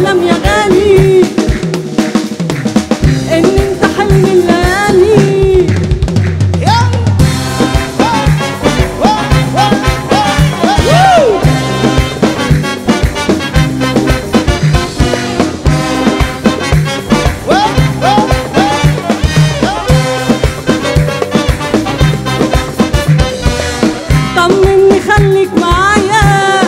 بحلم يا غالي ان انت حلم الليالي طمني خليك معايا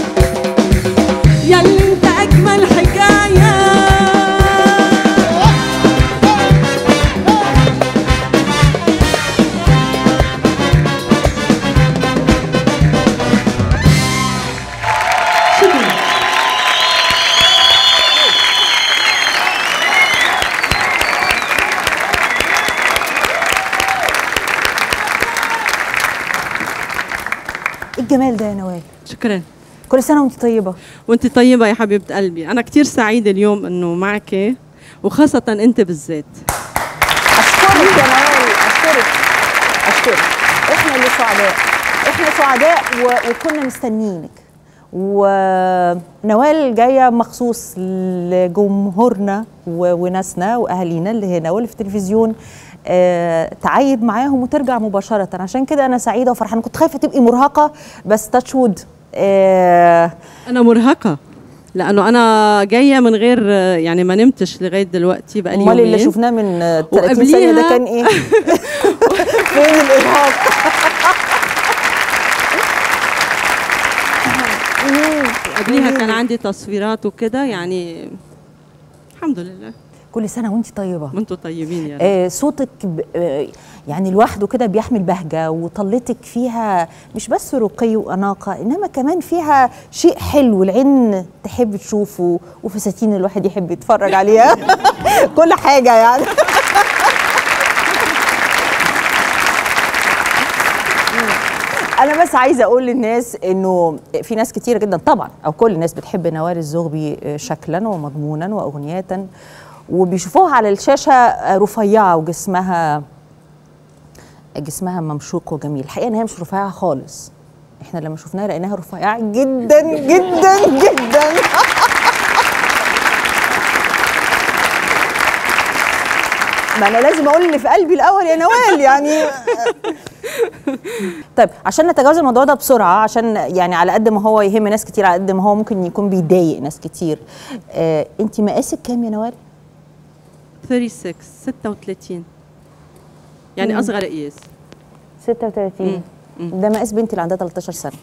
ياللي انت اجمل حكايه ايه الجمال ده يا نوال شكرا كل سنه وانت طيبه وانت طيبه يا حبيبه قلبي انا كثير سعيده اليوم انه معك وخاصه انت بالذات اشكرك يا نوال اشكرك اشكرك احنا اللي سعداء احنا سعداء و... وكنا مستنيينك ونوال جايه مخصوص لجمهورنا و... وناسنا واهالينا اللي هنا واللي في التلفزيون آه، تعيد معاهم وترجع مباشره عشان كده انا سعيده وفرحانه كنت خايفه تبقي مرهقه بس تاتشوود آه انا مرهقه لانه انا جايه من غير يعني ما نمتش لغايه دلوقتي بقى لي امال اللي يومين. شفناه من 30 ثانيه ده وقبليها- كان ايه فين الارهاق قبليها كان عندي تصويرات وكده يعني الحمد لله كل سنه وانت طيبه وانتم طيبين يا رب آه صوتك ب... آه يعني لوحده كده بيحمل بهجه وطلتك فيها مش بس رقي واناقه انما كمان فيها شيء حلو العين تحب تشوفه وفساتين الواحد يحب يتفرج عليها كل حاجه يعني انا بس عايزه اقول للناس انه في ناس كتيره جدا طبعا او كل الناس بتحب نوال الزغبي شكلا ومضمونا واغنيه وبيشوفوها على الشاشه رفيعه وجسمها جسمها ممشوق وجميل الحقيقه ان هي مش رفيعه خالص احنا لما شفناها لقيناها رفيعه جدا جدا جدا ما انا لازم اقول اللي في قلبي الاول يا نوال يعني طيب عشان نتجاوز الموضوع ده بسرعه عشان يعني على قد ما هو يهم ناس كتير على قد ما هو ممكن يكون بيضايق ناس كتير آه انت مقاسك كام يا نوال 36 36 يعني اصغر قياس 36 ده مقاس بنتي اللي عندها 13 سنه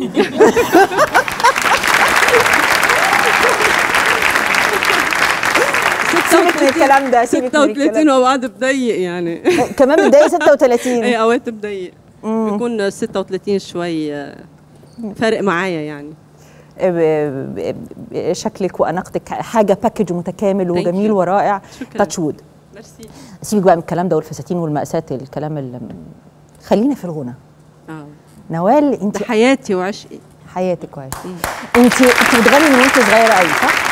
سيبك من الكلام ده سيبك من 36 الكلام واوقات بضيق يعني كمان متضايقه 36 اي اوقات بضيق بيكون 36 شوي آه، فرق معايا يعني ب- ب- ب- شكلك واناقتك حاجه باكج متكامل Thank وجميل you. ورائع شكراً. تاتش وود ميرسي سيبك بقى من الكلام ده والفساتين والمقاسات الكلام اللي خلينا في الغنى اه نوال انت ده حياتي وعشقي حياتك كويس انت انت بتغني من وانت صغيره قوي صح؟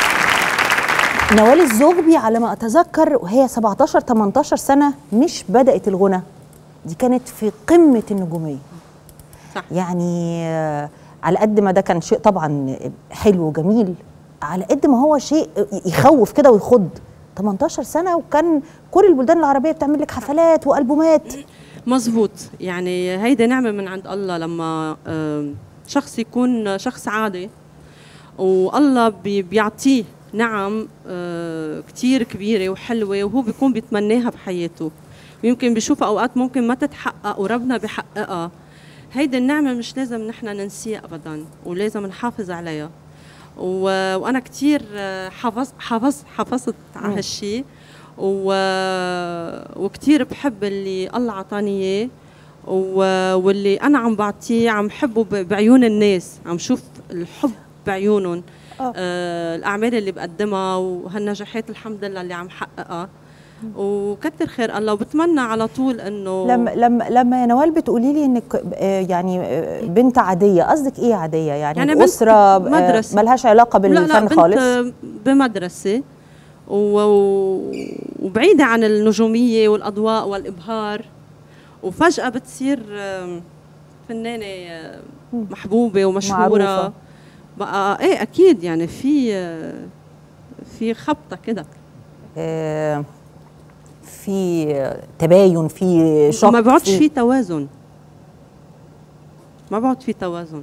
نوال الزغبي على ما اتذكر وهي 17 18 سنه مش بدات الغنى دي كانت في قمه النجوميه صح. يعني آه، على قد ما ده كان شيء طبعا حلو وجميل على قد ما هو شيء يخوف كده ويخض 18 سنه وكان كل البلدان العربيه بتعمل لك حفلات والبومات مزبوط يعني هيدا نعمة من عند الله لما آم، شخص يكون شخص عادي والله بي- بيعطيه نعم آه، كتير كبيرة وحلوة وهو بيكون بيتمناها بحياته ويمكن بيشوف أوقات ممكن ما تتحقق وربنا بيحققها هيدي النعمة مش لازم نحن ننسيها أبدا ولازم نحافظ عليها و... وأنا كتير آه، حافظ حافظ حافظت على هالشي و... وكتير بحب اللي الله عطاني إياه و... واللي أنا عم بعطيه عم حبه ب... بعيون الناس عم شوف الحب بعيونهم آه. آه الأعمال اللي بقدمها وهالنجاحات الحمد لله اللي عم حققها وكتر خير الله وبتمنى على طول انه لما لما لما يا نوال بتقولي لي انك آه، يعني آه، بنت عاديه قصدك ايه عاديه يعني, يعني يعني بنت اسره آه، مدرسة. ملهاش علاقه لا لا بالفن بنت خالص بمدرسة و... و- وبعيدة عن النجومية والأضواء والإبهار وفجأة بتصير آم، فنانة آه، محبوبة ومشهورة معروفة. بقى ايه أكيد يعني في آه، في خبطه كده آه، في تباين في شق ما بيقعدش في توازن ما بيقعد في توازن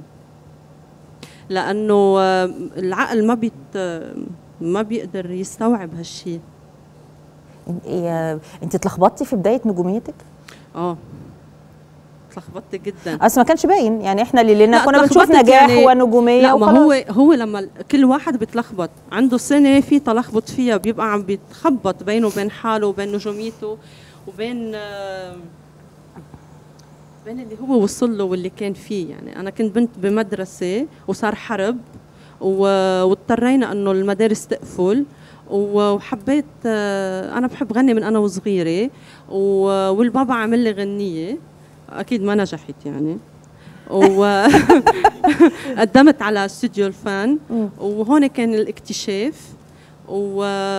لانه آه، العقل ما بيت آه، ما بيقدر يستوعب هالشيء إيه، انت اتلخبطتي في بدايه نجوميتك اه اتلخبطت جدا اصل ما كانش باين يعني احنا اللي لنا لا، كنا بنشوف اتلخبطت نجاح يعني- ونجوميه لا ما وخلاص. هو هو لما ال- كل واحد بيتلخبط عنده سنه في تلخبط فيها بيبقى عم بيتخبط بينه وبين حاله وبين نجوميته وبين آه، بين اللي هو وصل له واللي كان فيه يعني انا كنت بنت بمدرسه وصار حرب و- واضطرينا انه المدارس تقفل و- وحبيت آه، انا بحب غني من انا وصغيره و- والبابا عمل لي غنيه اكيد ما نجحت يعني وقدمت على استوديو الفن وهون كان الاكتشاف و...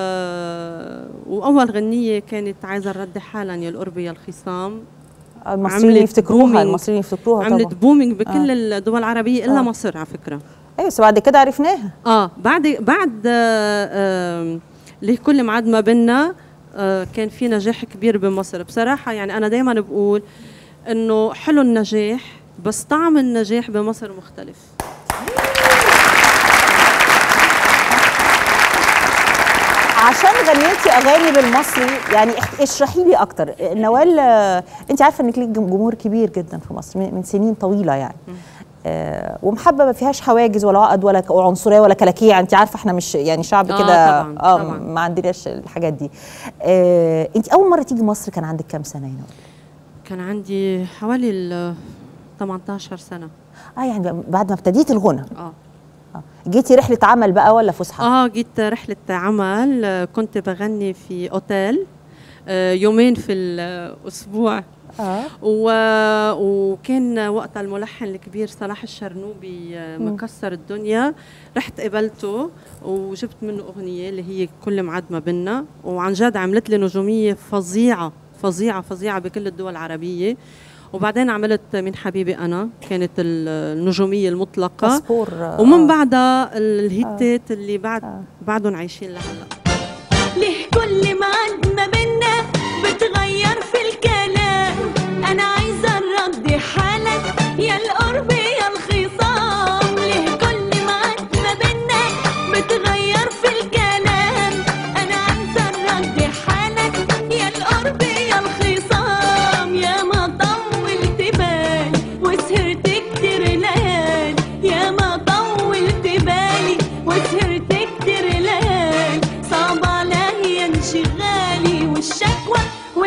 واول غنيه كانت عايزه الرد حالا يا القرب يا الخصام المصريين عملت يفتكروها booming. المصريين يفتكروها عملت طبعا بومينج بكل الدول العربيه الا آه. مصر على فكره ايوه بس بعد كده عرفناها اه بعد بعد آه، آم، لكل معاد ما بينا آه، كان في نجاح كبير بمصر بصراحه يعني انا دائما بقول انه حلو النجاح بس طعم النجاح بمصر مختلف عشان غنيتي اغاني بالمصري يعني اح- اشرحي لي اكتر نوال آه، انت عارفه انك ليك جمهور كبير جدا في مصر من من سنين طويله يعني آه ومحبه ما فيهاش حواجز ولا عقد ولا ك- عنصريه ولا كلاكيع انت عارفه احنا مش يعني شعب آه، كده طبعاً، اه طبعاً. ما عندناش الحاجات دي آه انت اول مره تيجي مصر كان عندك كام سنه يا نوال كان عندي حوالي ال 18 سنه اه يعني بعد ما ابتديت الغنى اه آه. جيتي رحله عمل بقى ولا فسحه اه جيت رحله عمل آه، كنت بغني في اوتيل آه، يومين في الاسبوع اه و... وكان وقتها الملحن الكبير صلاح الشرنوبي آه، مكسر الدنيا رحت قبلته وجبت منه اغنيه اللي هي كل معد ما بينا وعن جد عملت لي نجوميه فظيعه فظيعه فظيعه بكل الدول العربيه وبعدين عملت من حبيبي انا كانت النجوميه المطلقه باسبور آه. ومن بعدها الهيتات اللي بعد بعدهم عايشين لهلا ليه كل ما عدنا بينا بتغير في الكلام انا عايزه الرد حالا يا القرب يا الخصام ليه كل ما عدنا بينا بتغير في الكلام انا عايزه الرد حالا يا القرب يا الخصام يا ما طولت بالي وسهرت كتير ليالي يا ما طولت بالي وسهرت كتير ليالي صعب عليا انشغالي والشكوى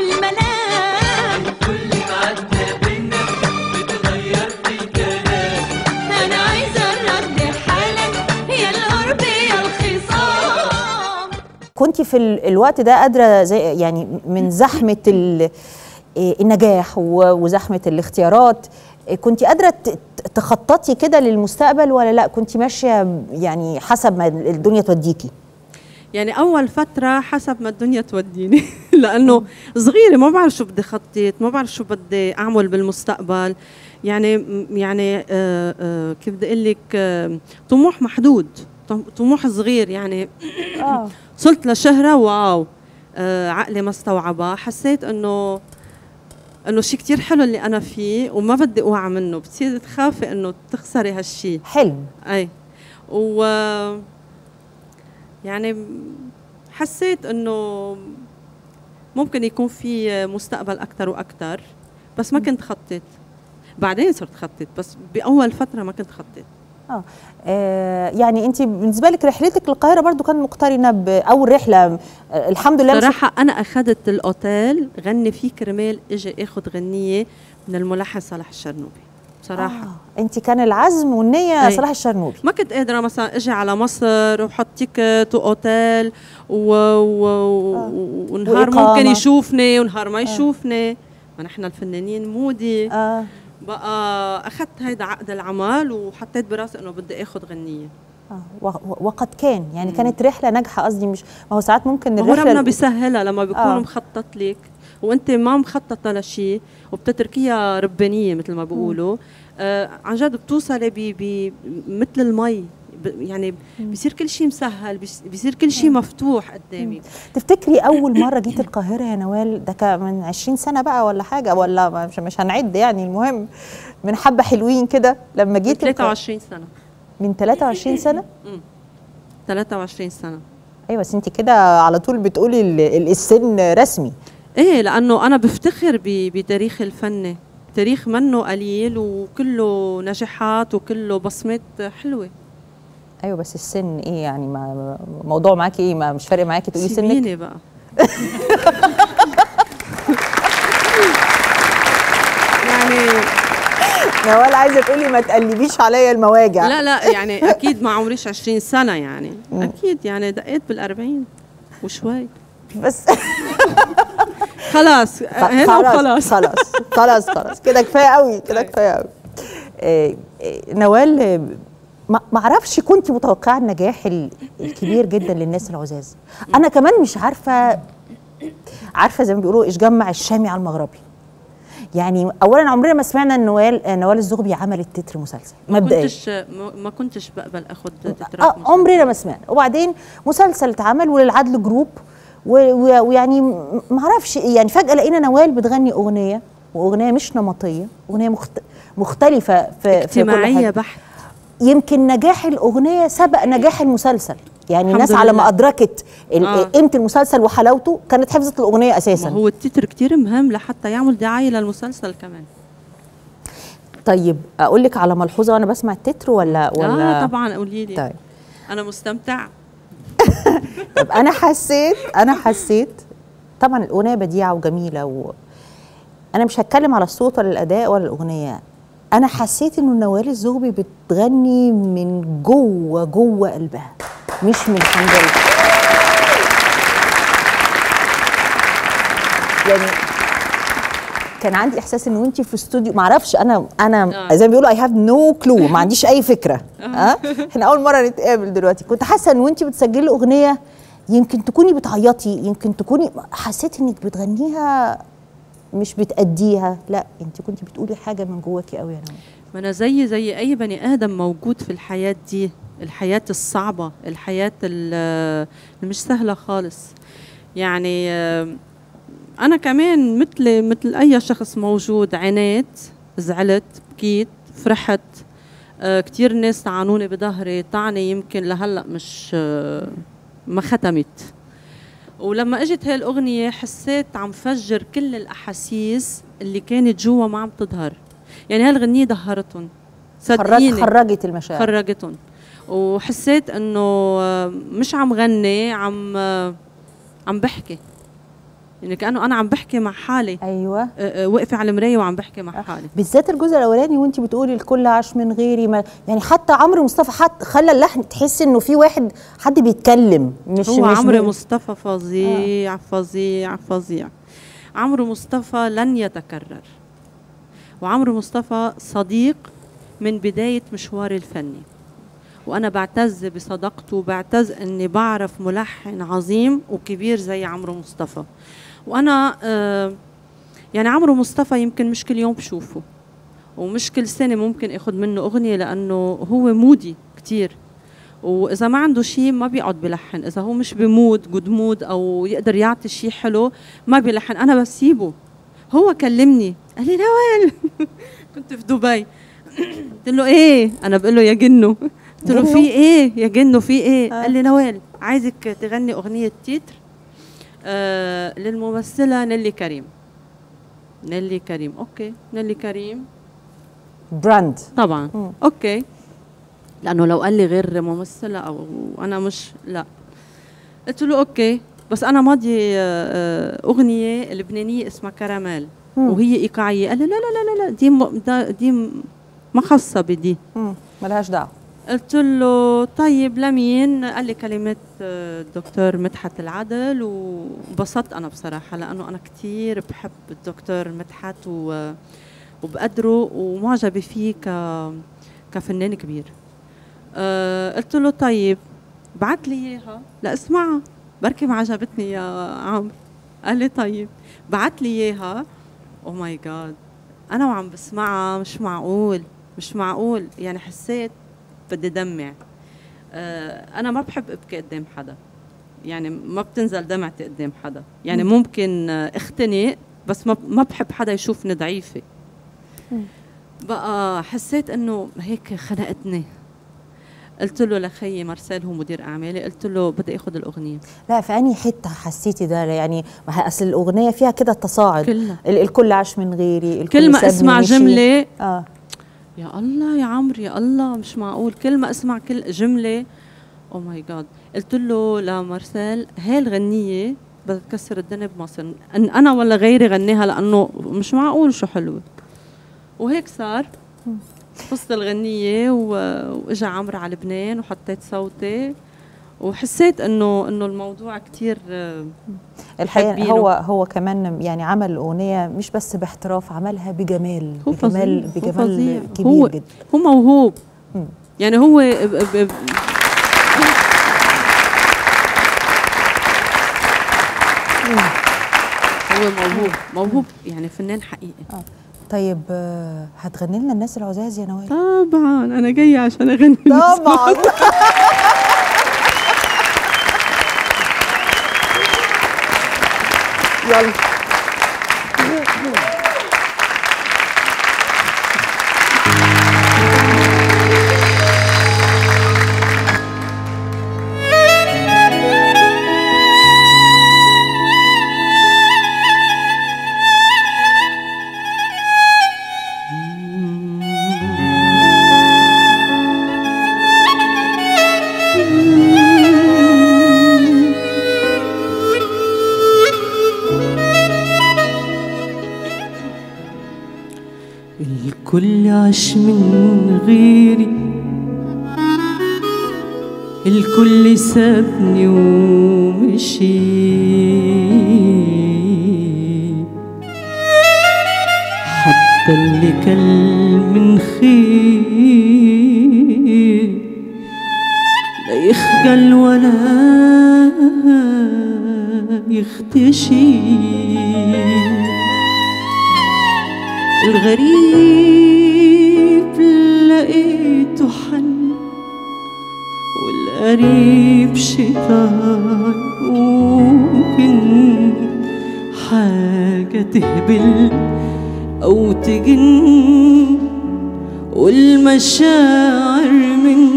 والملام كل ما عدنا بينا بتغير في الكلام انا عايزه الرد حالا يا القرب يا الخصام كنت في ال- الوقت ده قادره زي يعني من زحمه ال- إيه النجاح و- وزحمه الاختيارات إيه كنت قادره ت- ت- تخططي كده للمستقبل ولا لا كنت ماشيه يعني حسب ما الدنيا توديكي يعني اول فتره حسب ما الدنيا توديني لانه صغيره ما بعرف شو بدي خطط ما بعرف شو بدي اعمل بالمستقبل يعني يعني آه آه كيف بدي اقول لك آه طموح محدود طم- طموح صغير يعني اه وصلت لشهرة واو آه عقلي ما استوعبها حسيت انه انه شيء كتير حلو اللي انا فيه وما بدي اوعى منه بتصير تخافي انه تخسري هالشيء حلم اي و يعني حسيت انه ممكن يكون في مستقبل اكثر واكثر بس ما كنت خطط بعدين صرت خطط بس باول فتره ما كنت خطط اه آه، يعني انت بالنسبه لك رحلتك للقاهره برضو كانت مقترنه باول رحله آه، الحمد لله مش- صراحة أنا أخذت الأوتيل غني فيه كرمال إجي أخذ غنية من الملحن صلاح الشرنوبي بصراحة آه. آه. انت كان العزم والنيه أي. صلاح الشرنوبي ما كنت قادرة مثلا أجي على مصر وحط تيكت وأوتيل و... و... و... ونهار وإقامة. ممكن يشوفني ونهار ما يشوفني ما نحن الفنانين مودي اه بقى أخذت هيدا عقد العمل وحطيت براسي إنه بدي آخذ غنية آه، و- و- وقد كان يعني كانت رحله ناجحه قصدي مش ما هو ساعات ممكن ما هو الرحله ربنا بيسهلها لما بيكون آه. آه. مخطط لك وانت ما مخططه لشيء وبتتركيها ربانيه مثل ما بيقولوا آه عن جد بتوصلي ب ب- مثل المي ب- يعني بصير كل شيء مسهل بيس- بيصير كل شيء مفتوح قدامي تفتكري اول مره جيت القاهره يا نوال ده كان من 20 سنه بقى ولا حاجه ولا مش, مش هنعد يعني المهم من حبه حلوين كده لما جيت القا- 23 سنه من 23 سنه 23 سنه ايوه بس انت كده على طول بتقولي ال- ال- السن رسمي ايه لانه انا بفتخر ب- بتاريخ الفني تاريخ منه قليل وكله نجاحات وكله بصمات حلوه ايوه بس السن ايه يعني ما موضوع معاكي ايه ما مش فارق معاكي تقولي سنك سيبيني بقى يعني نوال عايزه تقولي ما تقلبيش عليا المواجع لا لا يعني اكيد ما عمريش 20 سنه يعني اكيد يعني دقيت بال40 وشوي بس خلاص هنا وخلاص خلاص خلاص خلاص كده كفايه قوي كده كفايه قوي آه، آه، نوال آه، ما ما اعرفش كنت متوقعه النجاح ال- الكبير جدا للناس العزاز انا كمان مش عارفه عارفه زي ما بيقولوا ايش جمع الشامي على المغربي يعني اولا عمرنا ما سمعنا ان نوال آه، نوال الزغبي عملت تتر مسلسل ما مبدئيا كنتش ما ما كنتش بقبل اخذ تترات اه عمرنا ما سمعنا وبعدين مسلسل اتعمل وللعدل جروب و- و- ويعني م- ما اعرفش يعني فجاه لقينا نوال بتغني اغنيه واغنيه مش نمطيه اغنيه مخت... مختلفه في في كل اجتماعيه حاجه بحت يمكن نجاح الاغنيه سبق نجاح المسلسل يعني الحمد الناس على ما لله. ادركت ال- آه. قيمه المسلسل وحلاوته كانت حفظت الاغنيه ما اساسا هو التتر كتير مهم لحتى يعمل دعايه للمسلسل كمان طيب اقول لك على ملحوظه وانا بسمع التتر ولا ولا اه طبعا قولي لي طيب انا مستمتع طب انا حسيت انا حسيت طبعا الاغنيه بديعه وجميله و انا مش هتكلم على الصوت ولا الاداء ولا الاغنيه انا حسيت انه نوال الزغبي بتغني من جوه جوه قلبها مش من حنجرتها يعني كان عندي احساس ان وانت في استوديو معرفش انا انا آه. زي ما بيقولوا اي هاف نو كلو ما عنديش اي فكره ها احنا اول مره نتقابل دلوقتي كنت حاسه ان وانت بتسجلي اغنيه يمكن تكوني بتعيطي يمكن تكوني حسيت انك بتغنيها مش بتأديها لا انت كنت بتقولي حاجه من جواكي قوي يا نوال ما انا زي زي اي بني ادم موجود في الحياه دي الحياه الصعبه الحياه ال- اللي مش سهله خالص يعني آه، انا كمان مثل مثل اي شخص موجود عانيت زعلت بكيت فرحت آه، كتير ناس طعنوني بظهري طعني يمكن لهلا مش آه، ما ختمت ولما اجت هاي الاغنيه حسيت عم فجر كل الاحاسيس اللي كانت جوا ما عم تظهر يعني هالغنية دهرتهم خرج صدقيني خرجت المشاعر خرجتهم وحسيت انه آه، مش عم غني عم آه، عم بحكي يعني كانه انا عم بحكي مع حالي ايوه آه، آه، واقفه على المرايه وعم بحكي مع حالي بالذات الجزء الاولاني وانت بتقولي الكل عاش من غيري ما يعني حتى عمرو مصطفى حتى خلى اللحن تحس انه في واحد حد بيتكلم مش هو مش عمرو بي- مصطفى فظيع فظيع فظيع عمرو مصطفى لن يتكرر وعمرو مصطفى صديق من بداية مشواري الفني وأنا بعتز بصداقته وبعتز أني بعرف ملحن عظيم وكبير زي عمرو مصطفى وأنا آه يعني عمرو مصطفى يمكن مش كل يوم بشوفه ومش كل سنة ممكن اخذ منه أغنية لأنه هو مودي كتير واذا ما عنده شيء ما بيقعد بلحن اذا هو مش بمود جود مود او يقدر يعطي شيء حلو ما بيلحن انا بسيبه هو كلمني قال لي نوال كنت في دبي قلت له ايه انا بقول له يا جنو قلت له جنو؟ في ايه يا جنو في ايه آه. قال لي نوال عايزك تغني اغنيه تيتر آه للممثله نيلي كريم نيلي كريم اوكي نيلي كريم براند طبعا مم. اوكي لانه لو قال لي غير ممثله او انا مش لا قلت له اوكي بس انا ماضي آه، آه، اغنيه لبنانيه اسمها كراميل مم. وهي ايقاعيه قال لي لا لا لا لا دي م... دا- دي م- ما خاصه بدي مم. ملهاش دعوه قلت له طيب لمين قال لي كلمات آه، الدكتور مدحت العدل وانبسطت انا بصراحه لانه انا كثير بحب الدكتور مدحت و... وبقدره ومعجبه فيه ك كفنان كبير أه قلت له طيب بعت لي اياها لاسمعها بركي ما عجبتني يا عمرو قال لي طيب بعت لي اياها او ماي جاد انا وعم بسمعها مش معقول مش معقول يعني حسيت بدي دمع آه، انا ما بحب ابكي قدام حدا يعني ما بتنزل دمعتي قدام حدا يعني ممكن آه، اختنق بس ما ما بحب حدا يشوفني ضعيفه بقى حسيت انه هيك خنقتني قلت له لخيي مارسيل هو مدير اعمالي قلت له بدي اخذ الاغنيه لا في انهي حته حسيتي ده يعني ما هي اصل الاغنيه فيها كده تصاعد كلها. ال- الكل عاش من غيري الكل كل ما سابني اسمع ومشي. جمله اه يا الله يا عمرو يا الله مش معقول كل ما اسمع كل جمله او ماي جاد قلت له لمارسيل هاي الغنيه بدها تكسر الدنيا بمصر ان انا ولا غيري غنيها لانه مش معقول شو حلوه وهيك صار قصة الغنية و- واجا عمرو على لبنان وحطيت صوتي وحسيت انه انه الموضوع كتير آه، الحقيقه حابينه. هو هو كمان يعني عمل الاغنيه مش بس باحتراف عملها بجمال هو بجمال فظيع، هو بجمال فظيع. كبير هو جدا هو موهوب مم. يعني هو ب- ب- ب- هو موهوب موهوب يعني فنان حقيقي طيب آه، هتغني لنا الناس العزاز يا نوال طبعا انا جايه عشان اغني طبعا يلا الكل عاش من غيري الكل سابني ومشي حتى اللي كل من خير لا يخجل ولا يختشي الغريب لقيته حن والقريب شيطان ممكن حاجة تهبل أو تجن والمشاعر من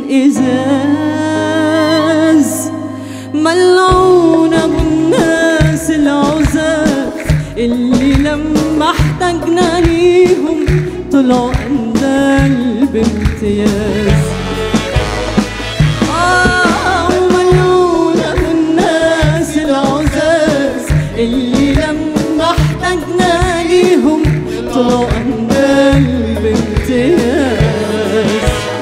إزاز ملعونة بالناس العزاز اللي لما احتاجنا ليهم طلعوا أندال بامتياز آه وملعونة بالناس العزاز اللي لما احتاجنا ليهم طلعوا أندال بامتياز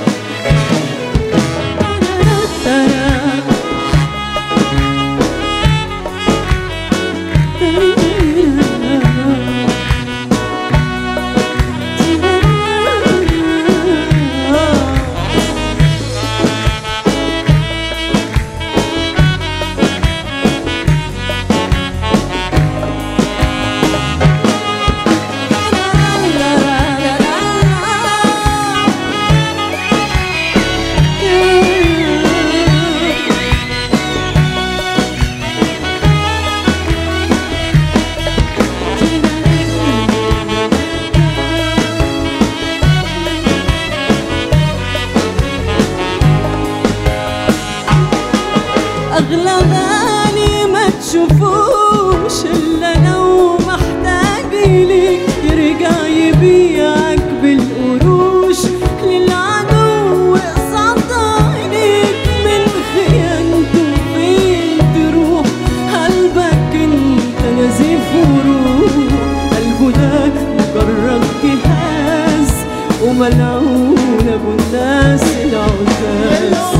أغلى غالي ما تشوفوش إلا لو محتاج ليك يرجع يبيعك بالقروش للعدو قصاد عينيك من خيانته فين تروح قلبك انت نزيف وروح قلبه ده مجرد جهاز وملعون ابو الناس العزاز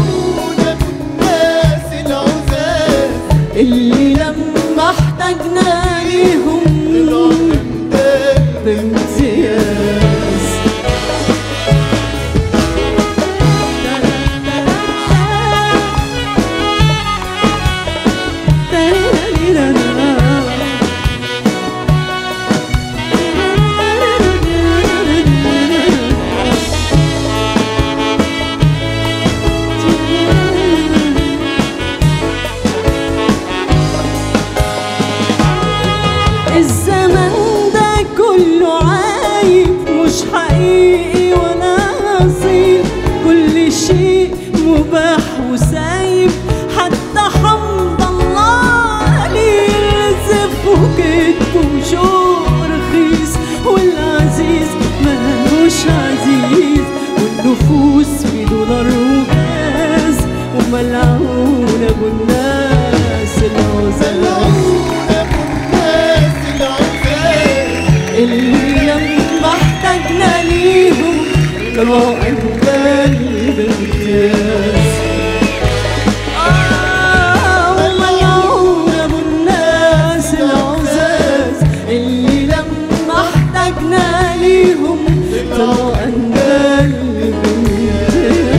اللي لما احتاجنا ليهم بامتياز حقيقي وانا اصيل كل شيء مباح وسايب حتى حمد الله قليل زف وكذب وشوق رخيص والعزيز مالوش عزيز والنفوس في دولار وغاز وملعون ابو الناس العزاز اللي لما احتاجنا ليهم طلعوا قلبي بالكاس آه، وملعون ابو الناس العزاز اللي لما احتاجنا ليهم طلعوا قلبي بالكاس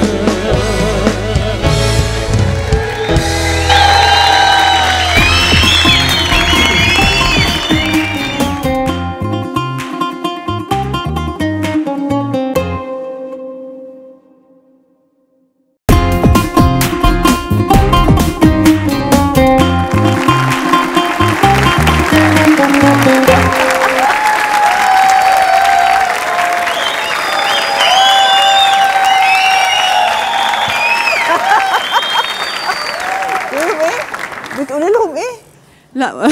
تقول لهم ايه بتقولي لهم ايه لا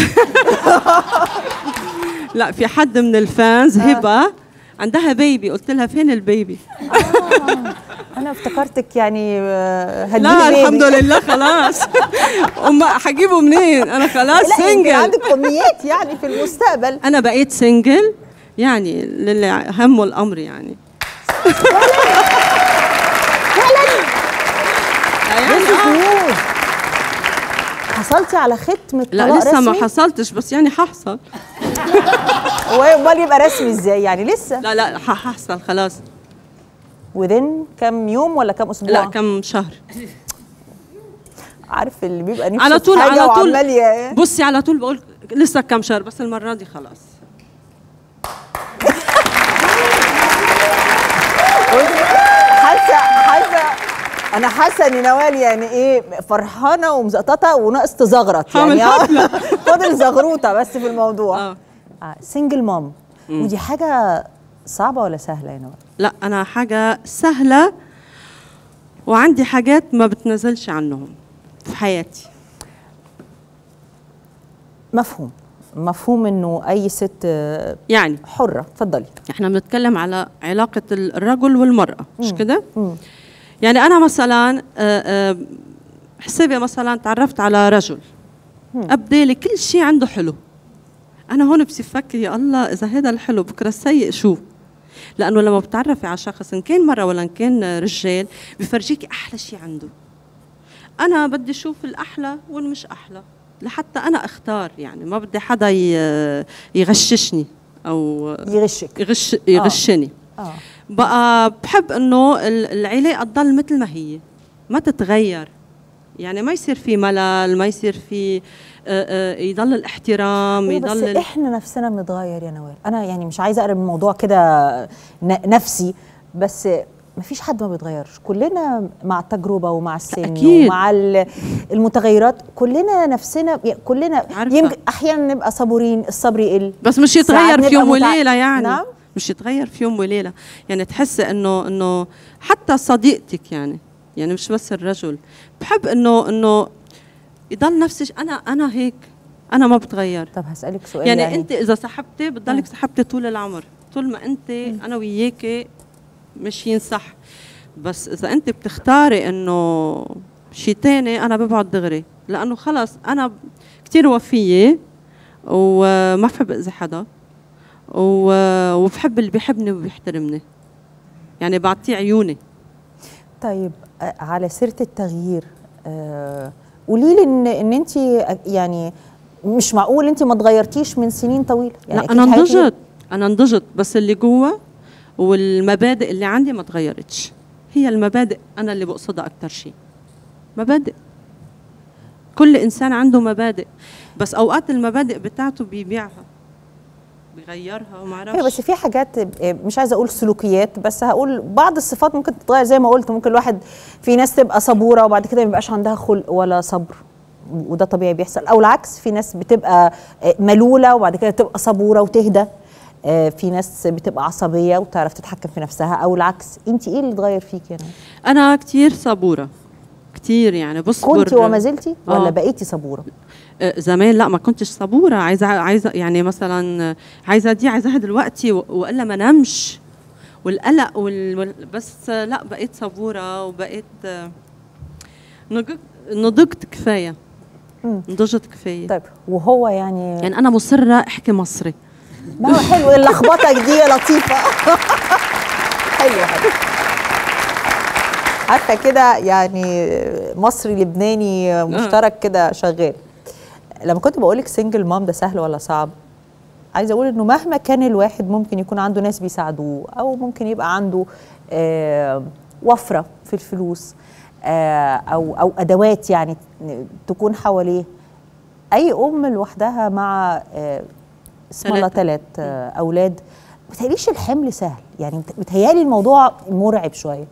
لا في حد من الفانز هبه عندها بيبي قلت لها فين البيبي انا افتكرتك يعني آه، هتجيبي لا بيبي. الحمد لله خلاص أم حجيبه منين انا خلاص لا انت سنجل عندك امنيات يعني في المستقبل انا بقيت سنجل يعني للي همه الامر يعني يعني This is news. حصلتي على ختم لا الطلاق لسه ما رسمي حصلتش بس يعني ححصل هو امال يبقى رسمي ازاي يعني لسه لا لا ح- ححصل خلاص وذن كم يوم ولا كم اسبوع لا كم شهر عارف اللي بيبقى نفسه على في طول حاجة على طول وعمال ي- بصي على طول بقول لسه كم شهر بس المره دي خلاص حاسه حاسه انا حاسه ان نوال يعني ايه فرحانه ومزقططه وناقص تزغرط هعمل يعني حفلة. فاضل زغروطه بس في الموضوع اه سنجل مام ودي حاجه صعبه ولا سهله يا نوال لا انا حاجه سهله وعندي حاجات ما بتنزلش عنهم في حياتي مفهوم مفهوم انه اي ست آه، يعني حره اتفضلي احنا بنتكلم على علاقه الرجل والمراه مش كده مم. يعني انا مثلا آه، آه، حسابي مثلا تعرفت على رجل ابدالي كل شيء عنده حلو انا هون بصير فكر يا الله اذا هذا الحلو بكره السيء شو لانه لما بتعرفي على شخص ان كان مره ولا ان كان رجال بفرجيكي احلى شيء عنده انا بدي اشوف الاحلى والمش احلى لحتى انا اختار يعني ما بدي حدا ي- يغششني او يغشك يغش يغشني اه بقى بحب انه ال- العلاقه تضل مثل ما هي ما تتغير يعني ما يصير في ملل ما يصير في آه، آه، يضل الاحترام أيوة بس يضل ال- احنا نفسنا بنتغير يا نوال انا يعني مش عايزه اقرب الموضوع كده ن- نفسي بس مفيش حد ما بيتغيرش كلنا مع التجربه ومع السن أكيد. ومع ال- المتغيرات كلنا نفسنا يعني كلنا عارفة. يمكن احيانا نبقى صبورين الصبر يقل بس مش ساعات يتغير في نبقى يوم متع- وليله يعني نعم مش يتغير في يوم وليله يعني تحسي انه انه حتى صديقتك يعني يعني مش بس الرجل بحب انه انه يضل نفس الشيء انا انا هيك انا ما بتغير طب هسالك سؤال يعني, يعني, انت اذا سحبتي بتضلك سحبتي طول العمر طول ما انت انا وياكي ماشيين صح بس اذا انت بتختاري انه شيء تاني انا ببعد دغري لانه خلص انا كثير وفيه وما بحب اذي حدا و- وبحب اللي بيحبني وبيحترمني يعني بعطيه عيوني طيب آه، على سيره التغيير آه قولي لي ان ان انت يعني مش معقول انت ما اتغيرتيش من سنين طويله يعني لا انا أكيد حياتي- نضجت انا نضجت بس اللي جوا والمبادئ اللي عندي ما تغيرتش هي المبادئ انا اللي بقصدها اكثر شيء مبادئ كل انسان عنده مبادئ بس اوقات المبادئ بتاعته بيبيعها بيغيرها وما ايوه اعرفش بس في حاجات آه، مش عايزه اقول سلوكيات بس هقول بعض الصفات ممكن تتغير زي ما قلت ممكن الواحد في ناس تبقى صبوره وبعد كده ما يبقاش عندها خلق ولا صبر وده طبيعي بيحصل او العكس في ناس بتبقى آه، ملوله وبعد كده تبقى صبوره وتهدى آه، في ناس بتبقى عصبيه وتعرف تتحكم في نفسها او العكس انت ايه اللي اتغير فيك يعني انا كتير صبوره كتير يعني بصبر كنت وما زلتي ولا آه. بقيتي صبوره آه، زمان لا ما كنتش صبوره عايزه عايزه يعني مثلا آه، عايزه دي عايزاها دلوقتي و- والا ما نمش والقلق وال... وال... بس آه، لا بقيت صبوره وبقيت آه، نضجت نضجت كفايه مم. نضجت كفايه طيب وهو يعني يعني انا مصره احكي مصري ما هو حلو اللخبطه دي لطيفه حلو حلو عارفه كده يعني مصري لبناني مشترك كده شغال لما كنت بقول لك سنجل مام ده سهل ولا صعب عايزه اقول انه مهما كان الواحد ممكن يكون عنده ناس بيساعدوه او ممكن يبقى عنده آه وفره في الفلوس آه او او ادوات يعني تكون حواليه اي ام لوحدها مع آه اسم الله تلاتة. ثلاث آه اولاد بتهيأليش الحمل سهل يعني بت- بتهيألي الموضوع مرعب شويه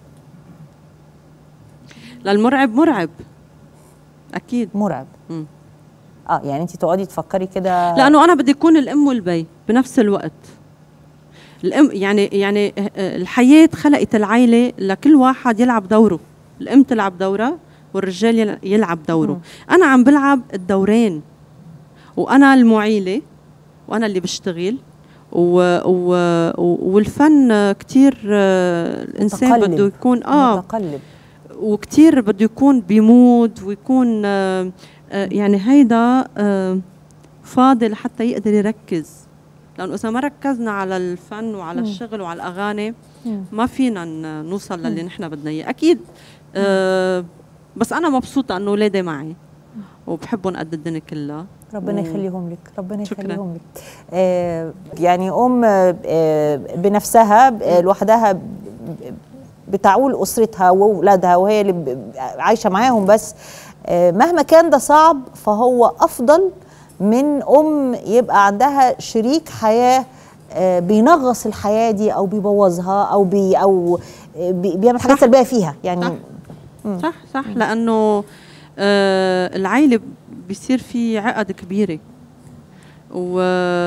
للمرعب مرعب اكيد مرعب مم. اه يعني انت تقعدي تفكري كده لانه انا بدي اكون الام والبي بنفس الوقت الام يعني يعني آه، الحياه خلقت العائله لكل واحد يلعب دوره الام تلعب دورها والرجال يل- يلعب دوره انا عم بلعب الدورين وانا المعيله وانا اللي بشتغل و و والفن كثير الانسان متقلب. بده يكون اه متقلب وكتير بده يكون بمود ويكون آه، آه، يعني هيدا آه، فاضي لحتى يقدر يركز لانه اذا ما ركزنا على الفن وعلى الشغل وعلى الاغاني مم. ما فينا ن- نوصل للي نحن بدنا اياه اكيد آه، بس انا مبسوطه انه اولادي معي وبحبهم قد الدنيا كلها ربنا و- يخليهم لك ربنا شكراً. يخليهم لك آه يعني ام آه بنفسها آه لوحدها ب- بتعول اسرتها واولادها وهي اللي ب- عايشه معاهم بس آه مهما كان ده صعب فهو افضل من ام يبقى عندها شريك حياه آه بينغص الحياه دي او بيبوظها او بي او آه بي بيعمل حاجات صح. سلبيه فيها يعني صح. صح صح لانه آه العائله بيصير في عقد كبيره و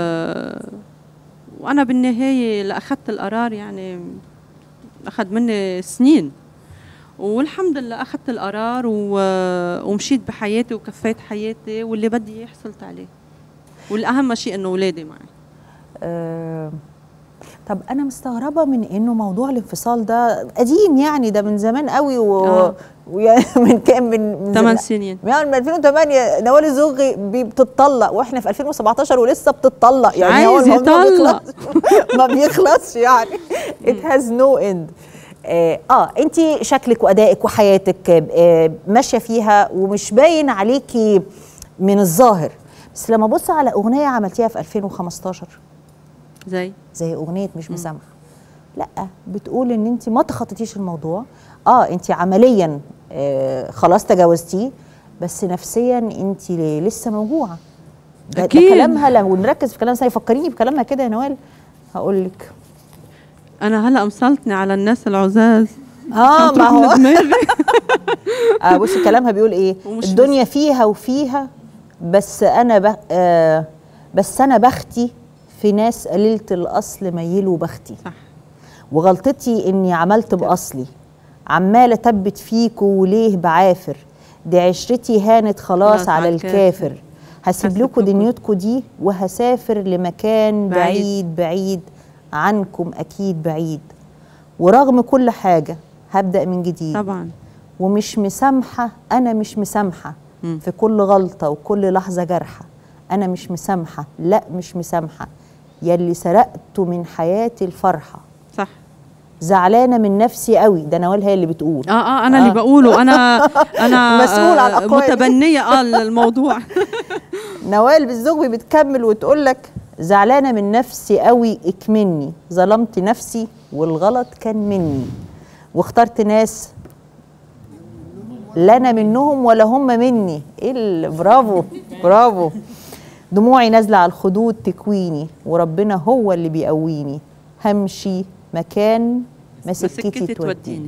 وانا بالنهايه لاخذت القرار يعني اخذ مني سنين والحمد لله اخذت القرار و... ومشيت بحياتي وكفيت حياتي واللي بدي اياه حصلت عليه والاهم شيء انه اولادي معي آه، طب انا مستغربه من انه موضوع الانفصال ده قديم يعني ده من زمان قوي و... آه. ويعني من كام من من 8 زمان. سنين يعني من 2008 نوال الزوغي بي- بتطلق واحنا في 2017 ولسه بتطلق يعني هو عايز الموضوع ما يطلق. بيخلص- ما بيخلصش يعني it has no end اه, آه انت شكلك وادائك وحياتك آه ماشيه فيها ومش باين عليكي من الظاهر بس لما ابص على اغنيه عملتيها في 2015 زي زي اغنيه مش مسامحه لا بتقول ان انت ما تخطيتيش الموضوع اه انت عمليا آه خلاص تجاوزتيه بس نفسيا انت لسه موجوعه ده, ده أكيد. كلامها لو نركز في كلام سنة فكريني بكلامها كده يا نوال هقول لك انا هلا امثلتني على الناس العزاز اه ما هو دماغي آه بصي كلامها بيقول ايه ومش الدنيا فيها وفيها بس انا ب... آه بس انا بختي في ناس قليله الاصل ميلوا بختي صح وغلطتي اني عملت باصلي عماله تبت فيكوا وليه بعافر دي عشرتي هانت خلاص خلاص على على الكافر الكافر. هسيب هسيب لكم لكم. دنيتكم دي وهسافر لمكان بعيد. بعيد بعيد عنكم اكيد بعيد ورغم كل حاجه هبدا من جديد طبعا ومش مسامحة أنا مش مسامحة مم. في كل غلطة وكل لحظة جارحة أنا مش مسامحة لا مش مسامحة يلي سرقته من حياتي الفرحة صح زعلانة من نفسي قوي ده نوال هي اللي بتقول اه اه انا اللي بقوله انا انا مسؤول عن آه، أقوالي. متبنيه اه الموضوع نوال بالزغبي بتكمل وتقول لك زعلانة من نفسي قوي اكمني ظلمت نفسي والغلط كان مني واخترت ناس لا انا منهم ولا هم مني ايه ال- برافو برافو دموعي نازله على الخدود تكويني وربنا هو اللي بيقويني همشي مكان ما سكتي مسكتي توديني توديني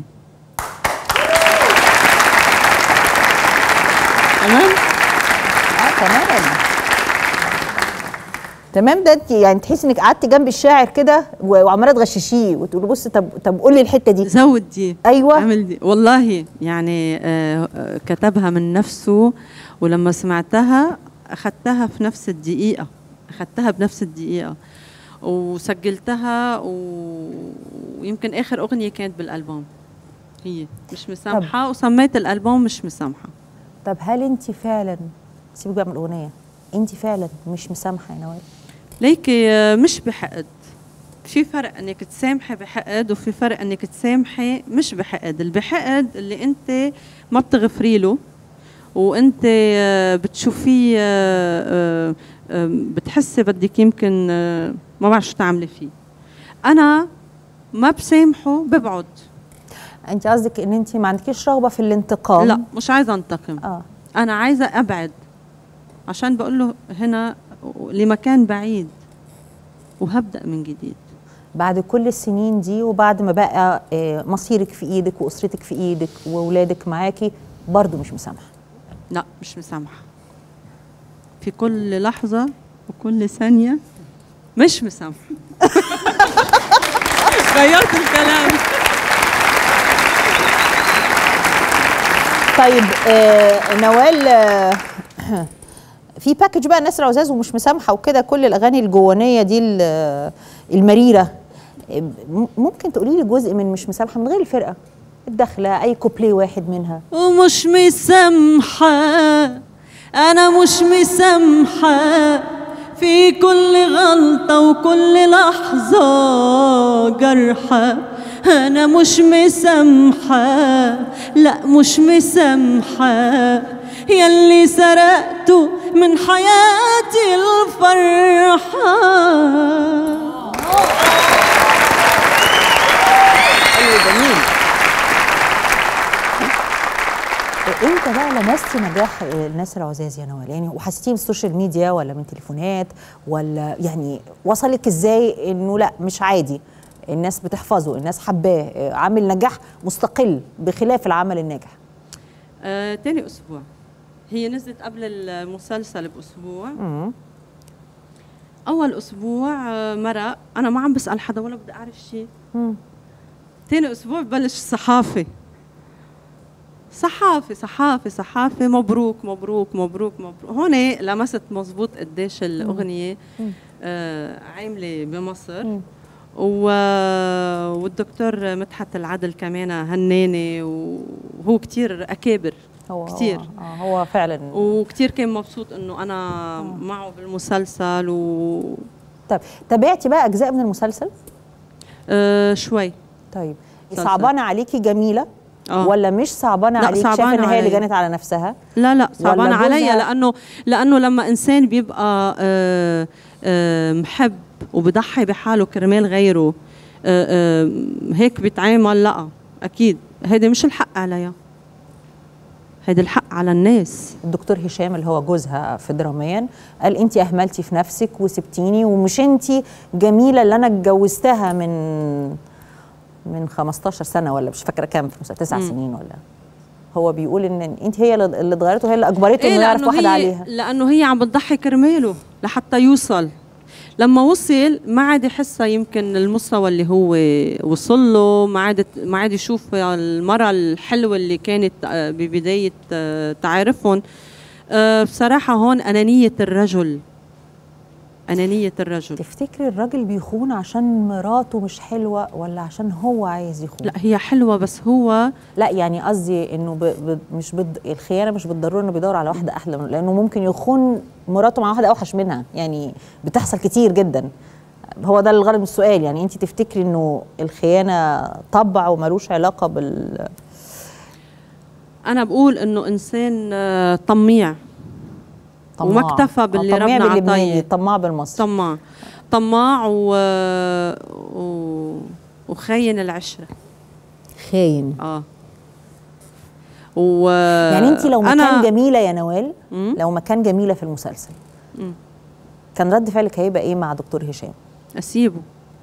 تمام اه تمام تمام ده انت يعني تحسي انك قعدتي جنب الشاعر كده و- وعماله تغششيه وتقولي بص طب طب قولي الحته دي زود دي ايوه عمل دي والله يعني آه، آه، كتبها من نفسه ولما سمعتها اخذتها في نفس الدقيقه اخذتها بنفس الدقيقه وسجلتها و... ويمكن اخر اغنيه كانت بالالبوم هي مش مسامحه وسميت الالبوم مش مسامحه طب هل انت فعلا سيبك بقى من الاغنيه انت فعلا مش مسامحه يا نوال ليكي آه، مش بحقد في فرق انك تسامحي بحقد وفي فرق انك تسامحي مش بحقد اللي بحقد اللي انت ما بتغفري له وانت آه، بتشوفيه آه، آه، آه، بتحسي بدك يمكن آه، ما بعرف شو تعملي فيه انا ما بسامحه ببعد انت قصدك ان انت ما عندكيش رغبه في الانتقام لا مش عايزه انتقم اه انا عايزه ابعد عشان بقول له هنا لمكان بعيد وهبدا من جديد بعد كل السنين دي وبعد ما بقى آه، مصيرك في ايدك واسرتك في ايدك واولادك معاكي برضو مش مسامحه لا مش مسامحة في كل لحظة وكل ثانية مش مسامحة غيرت الكلام طيب آه نوال آه في باكج بقى الناس العزاز ومش مسامحه وكده كل الاغاني الجوانيه دي ال- المريره آه، م- ممكن تقولي لي جزء من مش مسامحه من غير الفرقه الدخله اي كوبليه واحد منها ومش مسامحة أنا مش مسامحة في كل غلطة وكل لحظة جرحة أنا مش مسامحة لا مش مسامحة يلي سرقته من حياتي الفرحة ايوه جميل امتى بقى لمستي نجاح الناس العزاز يا نوال يعني وحسيتيه من السوشيال ميديا ولا من تليفونات ولا يعني وصلك ازاي انه لا مش عادي الناس بتحفظه الناس حباه آه، عامل نجاح مستقل بخلاف العمل الناجح آه، تاني أسبوع هي نزلت قبل المسلسل بأسبوع مم. أول أسبوع آه، مرق أنا ما عم بسأل حدا ولا بدي أعرف شيء مم. تاني أسبوع ببلش صحافي صحافي صحافي صحافي مبروك مبروك مبروك مبروك هون لمست مزبوط قديش الأغنية آه عاملة بمصر مم. و... والدكتور مدحت العدل كمان هناني وهو كتير أكابر هو كتير. هو, آه هو فعلا وكتير كان مبسوط انه انا معه بالمسلسل و طيب تابعتي بقى اجزاء من المسلسل آه شوي طيب مسلسل. صعبانه عليكي جميله آه. ولا مش صعبانه لا، عليك شايفه صعبانة ان هي اللي علي. جنت على نفسها لا لا صعبان ولا عليا جوزها- لانه لانه لما انسان بيبقى آه آه محب وبضحي بحاله كرمال غيره آه آه هيك بيتعامل لا اكيد هيدي مش الحق عليها هيدي الحق على الناس الدكتور هشام اللي هو جوزها في دراميا قال انت اهملتي في نفسك وسبتيني ومش انت جميله اللي انا اتجوزتها من من 15 سنه ولا مش فاكره كام في المسلسل تسع سنين ولا هو بيقول ان انت هي اللي اللي اتغيرت وهي اللي اجبرته انه يعرف لأنه واحد هي عليها لانه هي عم بتضحي كرماله لحتى يوصل لما وصل ما عاد يحسها يمكن المستوى اللي هو وصل له ما عاد ما عاد يشوف المرأة الحلوة اللي كانت آه، ببداية آه، تعارفهم آه، بصراحة هون أنانية الرجل أنانية الرجل تفتكري الراجل بيخون عشان مراته مش حلوه ولا عشان هو عايز يخون لا هي حلوة بس هو لا يعني قصدي انه ب... ب... مش بد... الخيانه مش بالضروره انه بيدور على واحده احلى منه لانه ممكن يخون مراته مع واحده اوحش منها يعني بتحصل كتير جدا هو ده الغرض من السؤال يعني انت تفتكري انه الخيانه طبع وملوش علاقه بال أنا بقول إنه إنسان آه، طميع وما طماع. اكتفى باللي آه، طماع ربنا باللبناني، عطاه. طماع بالمصري طماع طماع و... و... وخاين العشرة خاين اه و يعني انت لو مكان أنا جميله يا نوال مم. لو مكان جميله في المسلسل مم. كان رد فعلك هيبقى ايه مع دكتور هشام اسيبه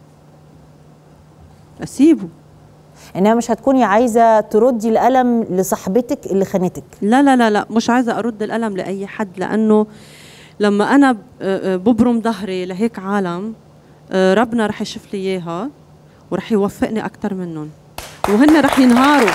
اسيبه انما مش هتكوني عايزه تردي الالم لصاحبتك اللي خانتك لا لا لا لا مش عايزه ارد القلم لاي حد لانه لما انا ب- آه، آه، ببرم ظهري لهيك عالم آه، ربنا رح يشوف لي اياها ورح يوفقني اكثر منهم وهن رح ينهاروا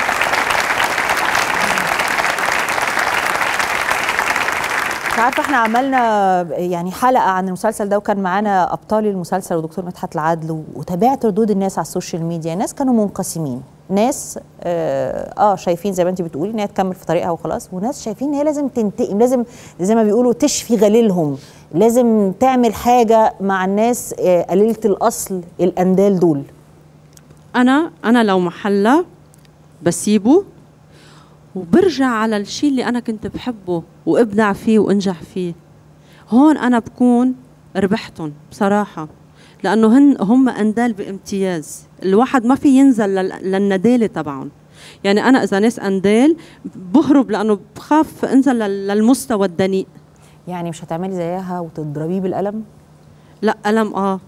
انت عارفه احنا عملنا يعني حلقه عن المسلسل ده وكان معانا ابطال المسلسل ودكتور مدحت العدل و- وتابعت ردود الناس على السوشيال ميديا ناس كانوا منقسمين ناس اه, آه شايفين زي ما انت بتقولي ان هي تكمل في طريقها وخلاص وناس شايفين ان هي لازم تنتقم لازم زي ما بيقولوا تشفي غليلهم لازم تعمل حاجه مع الناس آه قليله الاصل الاندال دول انا انا لو محلها بسيبه وبرجع على الشيء اللي انا كنت بحبه وابدع فيه وانجح فيه هون انا بكون ربحتهم بصراحه لانه هن هم اندال بامتياز الواحد ما في ينزل لل- للنداله تبعهم يعني انا اذا ناس اندال بهرب لانه بخاف انزل لل- للمستوى الدنيء يعني مش هتعملي زيها وتضربيه بالقلم لا ألم اه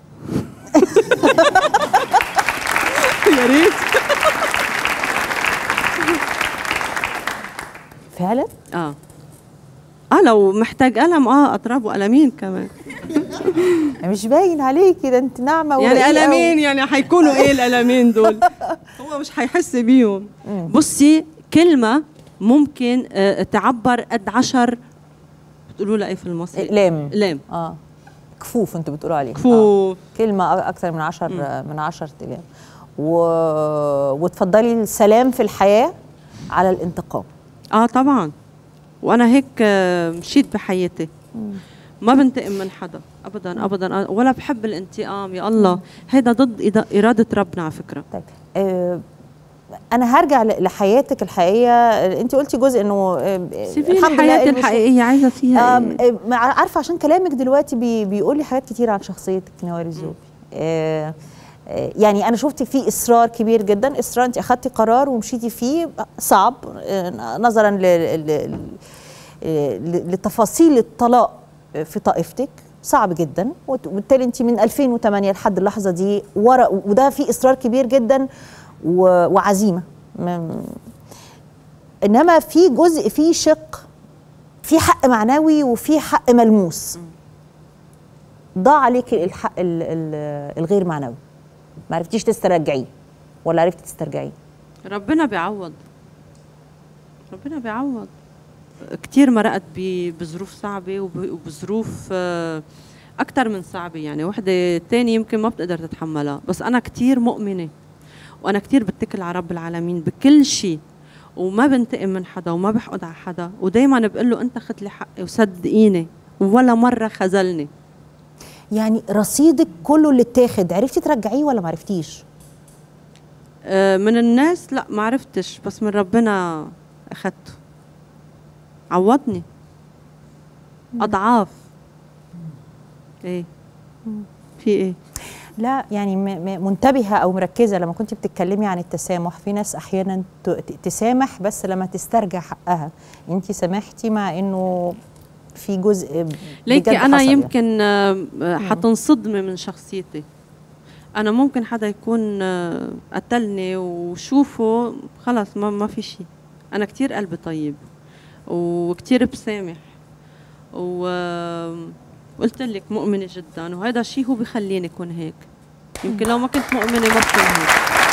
يا ريت فعلا اه اه لو محتاج قلم اه اضربه قلمين كمان مش باين عليكي ده انت ناعمه يعني ورقيقة و- قلمين يعني حيكونوا ايه القلمين دول هو مش حيحس بيهم بصي كلمه ممكن آه تعبر قد عشر بتقولوا لها ايه في المصري اقلام لام اه كفوف انتوا بتقولوا عليه آه. كفوف كلمة أ- أكثر من عشر من عشر أيام و... وتفضلي السلام في الحياة على الانتقام اه طبعا وانا هيك آه، مشيت بحياتي ما بنتقم من حدا ابدا ابدا آه، ولا بحب الانتقام يا الله هيدا ضد إدا- اراده ربنا على فكره طيب آه أنا هرجع ل- لحياتك الحقيقية آه، أنت قلتي جزء إنه آه، سيبي لي حياتي المش- الحقيقيه عايزه فيها آم، إيه؟ آه، مع- عارفة عشان كلامك دلوقتي بي بيقول لي حاجات كتير عن شخصيتك نوال الزوبي آه آه، يعني أنا شفت فيه إصرار كبير جدا إصرار أنت أخدتي قرار ومشيتي فيه صعب آه، نظرا ل- ل- ل- ل- لتفاصيل الطلاق في طائفتك صعب جدا وت- وبالتالي انت من 2008 لحد اللحظه دي ورا وده في اصرار كبير جدا و- وعزيمه م- انما في جزء فيه شق في حق معنوي وفي حق ملموس ضاع عليك الحق ال- ال- الغير معنوي ما عرفتيش تسترجعيه ولا عرفتي تسترجعيه ربنا بيعوض ربنا بيعوض كتير مرقت ب- بظروف صعبة وب- وبظروف آه، أكتر من صعبة يعني وحدة تاني يمكن ما بتقدر تتحملها بس أنا كتير مؤمنة وأنا كتير بتكل على رب العالمين بكل شيء وما بنتقم من حدا وما بحقد على حدا ودايما بقول له أنت خد لي حقي وصدقيني ولا مرة خذلني يعني رصيدك كله اللي اتاخد عرفتي ترجعيه ولا ما عرفتيش آه، من الناس لا ما عرفتش بس من ربنا اخذته عوضني اضعاف ايه في ايه لا يعني م- م- منتبهه او مركزه لما كنت بتتكلمي عن التسامح في ناس احيانا ت- ت- تسامح بس لما تسترجع حقها انت سامحتي مع انه في جزء ب- ليكي بجد انا حصل يعني. يمكن آه، آه، حتنصدمي من شخصيتي انا ممكن حدا يكون آه، قتلني وشوفه خلص ما ما في شيء انا كتير قلبي طيب وكتير بسامح وقلت لك مؤمنه جدا وهذا الشيء هو بخليني اكون هيك يمكن لو ما كنت مؤمنه ما بكون هيك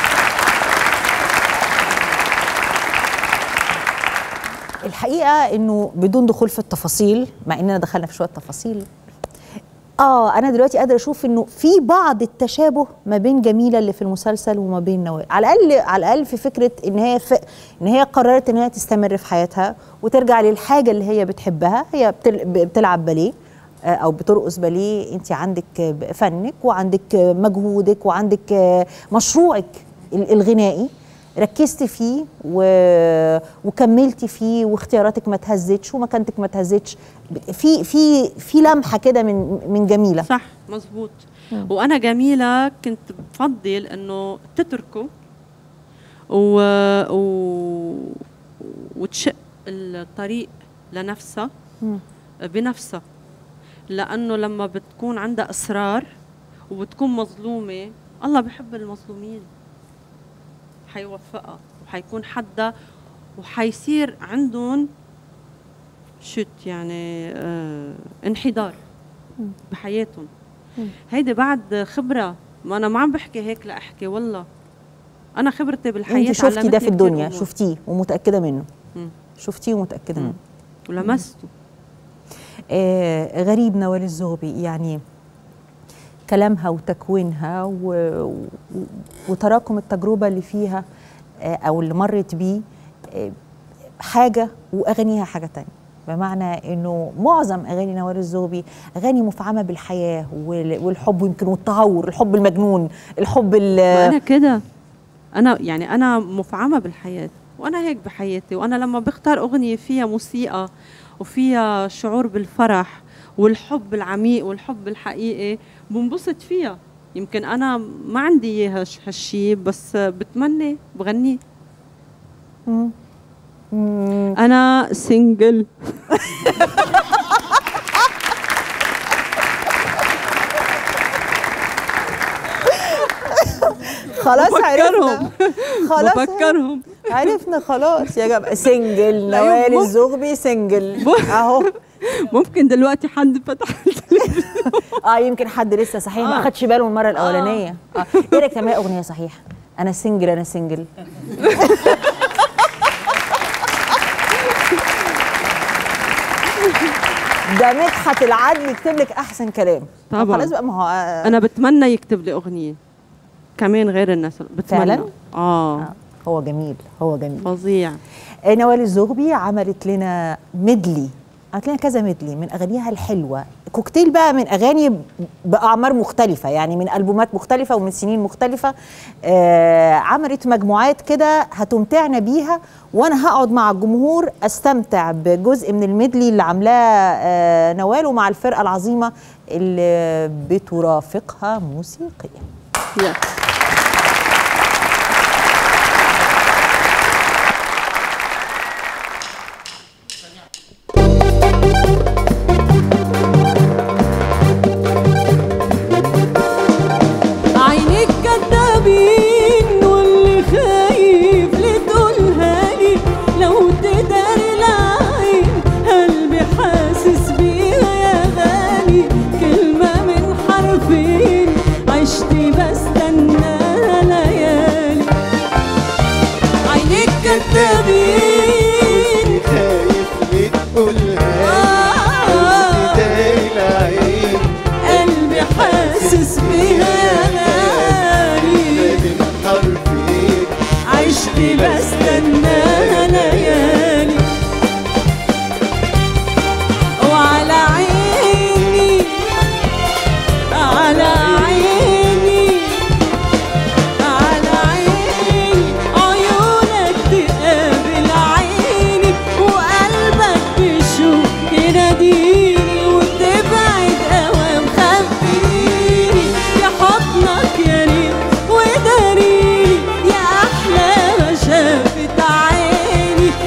الحقيقه انه بدون دخول في التفاصيل مع اننا دخلنا في شويه تفاصيل اه انا دلوقتي قادره اشوف انه في بعض التشابه ما بين جميله اللي في المسلسل وما بين نوال على الاقل على الاقل في فكره ان هي ف... ان هي قررت ان هي تستمر في حياتها وترجع للحاجه اللي هي بتحبها هي بتل... بتلعب باليه آه، او بترقص باليه انت عندك آه، فنك وعندك آه، مجهودك وعندك آه، مشروعك ال- الغنائي ركزتي فيه و... وكملتي فيه واختياراتك ما تهزتش ومكانتك ما تهزتش في في في لمحه كده من من جميله صح مزبوط وانا جميله كنت بفضل انه تتركه و... و... وتشق الطريق لنفسها مم. بنفسها لانه لما بتكون عندها اصرار وبتكون مظلومه الله بحب المظلومين حيوفقها وحيكون حدا وحيصير عندهم شت يعني آه انحدار بحياتهم هيدي بعد خبره ما انا ما عم بحكي هيك لاحكي والله انا خبرتي بالحياه انت شفتي ده علمتني في كتير الدنيا أمور. شفتيه ومتاكده منه مم. شفتيه ومتاكده مم. منه ولمسته آه غريب نوال الزغبي يعني كلامها وتكوينها و... و... وتراكم التجربه اللي فيها آه او اللي مرت بيه آه حاجه واغانيها حاجه تانية بمعنى انه معظم اغاني نوال الزغبي اغاني مفعمه بالحياه وال- والحب يمكن والتهور الحب المجنون الحب ال- ما انا كده انا يعني انا مفعمه بالحياه وانا هيك بحياتي وانا لما بختار اغنيه فيها موسيقى وفيها شعور بالفرح والحب العميق والحب الحقيقي بنبسط فيها يمكن انا ما عندي اياها هالش- هالشي بس بتمنى بغني مم. مم. انا سنجل خلاص بفكرهم. عرفنا خلاص بفكرهم عرفنا خلاص يا جماعه سنجل لا، نوال يوم- الزغبي سنجل ب- اهو ممكن دلوقتي حد فتح اه يمكن حد لسه صحيح ما آه. خدش باله من المره الاولانيه اه ايه رايك تعملي اغنيه صحيح انا سنجل انا سنجل ده مدحت العدل يكتب لك احسن كلام طبعاً. خلاص بقى ما هو آه، انا بتمنى يكتب لي اغنيه كمان غير الناس بتمنى فعلاً؟ اه آه، هو جميل هو جميل فظيع آه، نوال الزغبي عملت لنا ميدلي عملت لنا كذا ميدلي من اغانيها الحلوه كوكتيل بقى من اغاني باعمار مختلفه يعني من البومات مختلفه ومن سنين مختلفه آه عملت مجموعات كده هتمتعنا بيها وانا هقعد مع الجمهور استمتع بجزء من الميدلي اللي عاملاه آه نوال ومع الفرقه العظيمه اللي بترافقها موسيقيا يا. عينيك كدابين واللي خايف لتقولها لي لو تداري العين قلبي حاسس بيها يا غالي كلمة من حرفين عشت بستناها ليالي عينيك كدابين خايف ليه تقولها آه تداري العين قلبي حاسس بيها يا غالي من حرفين عشت بستناها ليالي وعلى عيني على عيني على عيني عيونك تقابل عيني وقلبك تشوف يناديني وتبعد اوام خبيني يا حضنك يا ريت وداريني يا احلى ما شافت عيني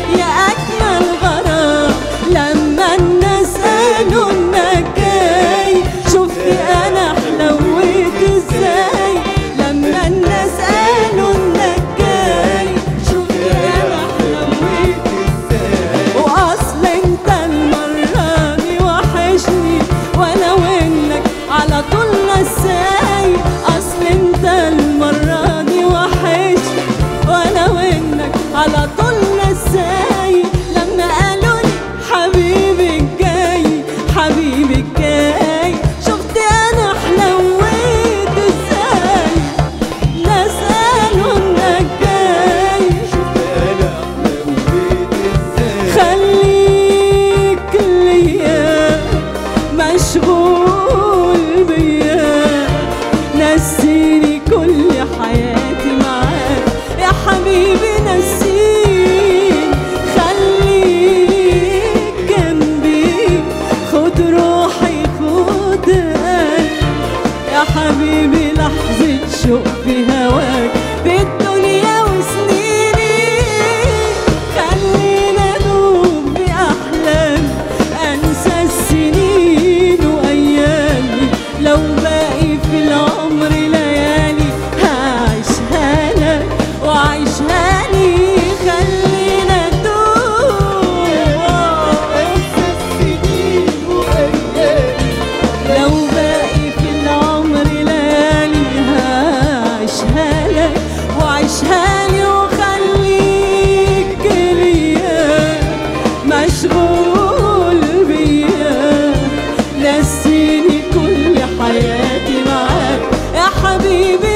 مشغول بيا نسيني كل حياتي معاك يا حبيبي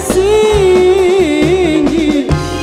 نسيني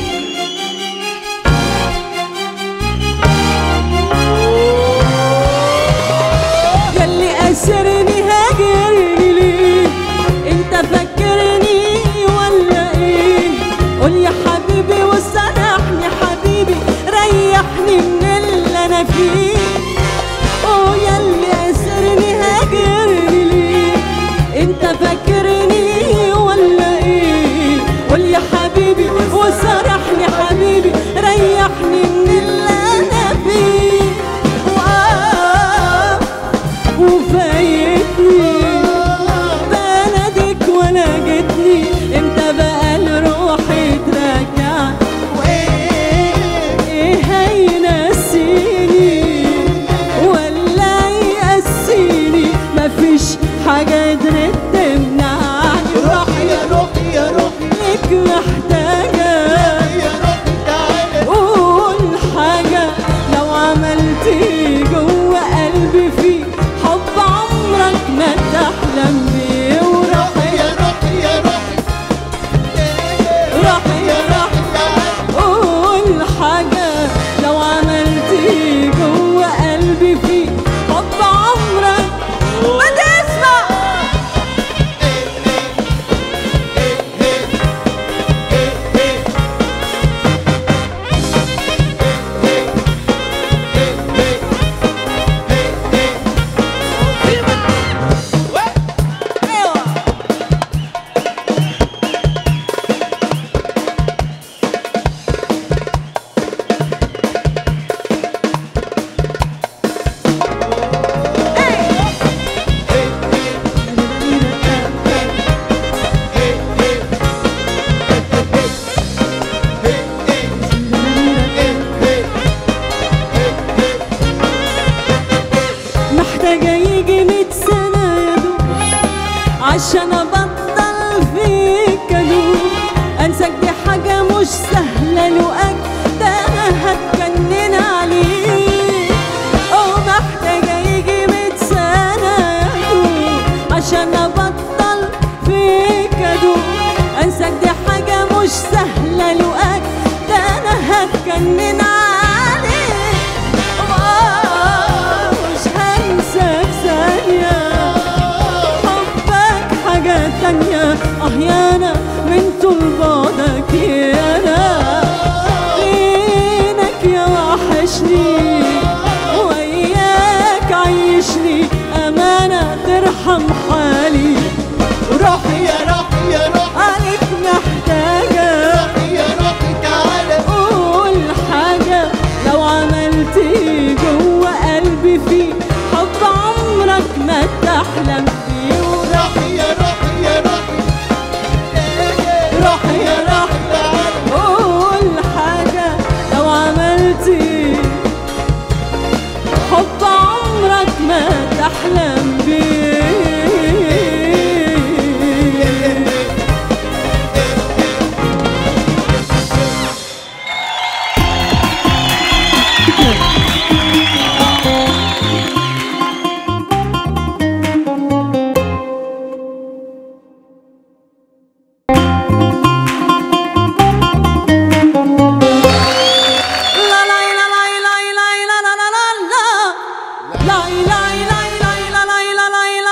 ياللي أسرني هاجرني ليه انت فاكرني ولا ايه قول يا حبيبي وسامحني حبيبي ريحني من اللي انا فيه اوه ياللي أسرني هاجرني ليه انت فاكرني ولا ايه قول يا حبيبي وسامحني حبيبي ريحني من اللي انا فيه وآه وفايتني بلدك ولا جتني امتى بقى لروحي ترجع ايه هينسيني ولا يقسيني مفيش حاجة قدرت تمنعني روحي يا روحي يا روحي لك محتاجة يا روحي تعالى قول حاجة لو عملتي جوه قلبي فيه حب عمرك ما تحلم بيه وروحي يا روحي يا روحي روحي يا روحي قول حاجة لو عملتي جوه قلبي فيه حب عمرك ما تسمع محتاجة يجي ميت سنة يا دوب عشان أبطل فيك أدوب أنساك دي حاجة مش سهلة لقاك ده أنا هتجنن عليك أه محتاجة يجي ميت سنة يا دوب عشان أبطل فيك أدوب أنساك دي حاجة مش سهلة لقاك ده أنا هتجنن عليك آه، مش هنساك ثانية حبك حاجة تانية اه يا انا من طول بعدك يا انا فينك يا وحشني وياك عيشني امانة ترحم حالي روحي يا روحي يا روحي عليك محتاجة يا روحي تعالى قول حاجة لو عملتي جوه قلبي فيه حب عمرك ما تحلم فيه روحي يا روحي يا روحي روحي يا روحي تعالى قول حاجة لو عملتي حب عمرك ما تحلم بيه لا لا لا لا لا لا لا لا لا لا لا لا لا لا لا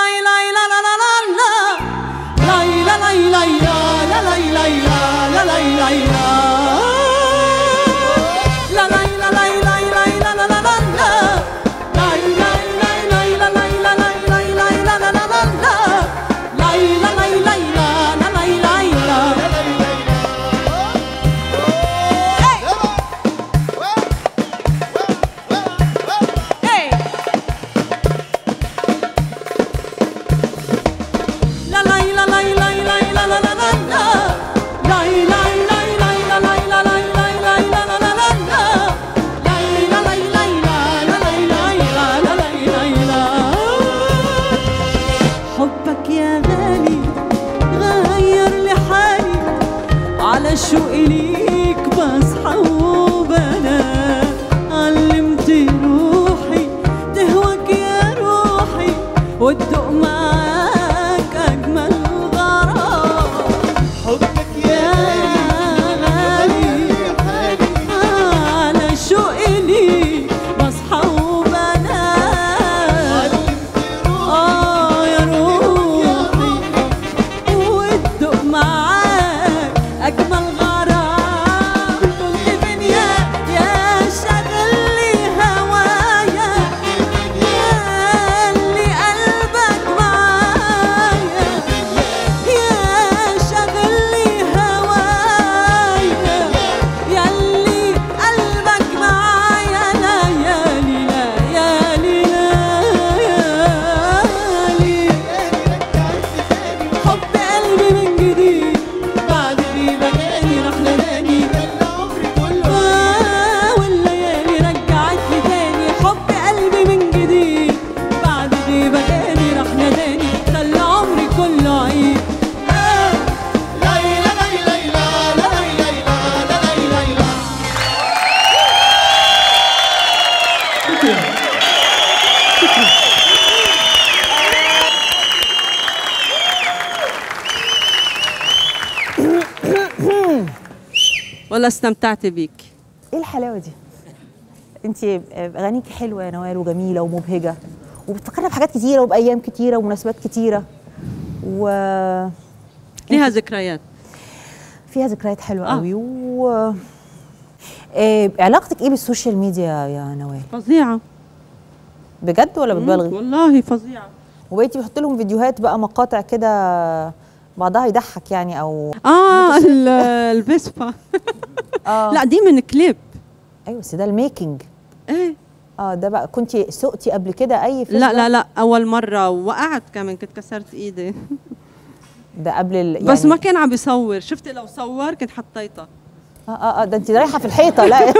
ولا استمتعتي بيك ايه الحلاوه دي انت اغانيك حلوه يا نوال وجميله ومبهجه وبتفكرنا بحاجات كتيره وبايام كتيره ومناسبات كتيره وفيها ليها ذكريات ذكريات حلوه آه. قوي و إيه علاقتك ايه بالسوشيال ميديا يا نوال فظيعه بجد ولا بتبالغي والله فظيعه وبقيتي بتحط لهم فيديوهات بقى مقاطع كده بعضها يضحك يعني او اه ال- الفيسبا اه لا دي من كليب ايوه بس ده الميكنج ايه اه ده بقى كنت سقتي قبل كده اي فيسبا لا لا لا اول مره وقعت كمان كنت كسرت ايدي ده قبل ال... يعني بس ما كان عم بيصور شفتي لو صور كنت حطيتها اه اه, آه ده انت رايحه في الحيطه لا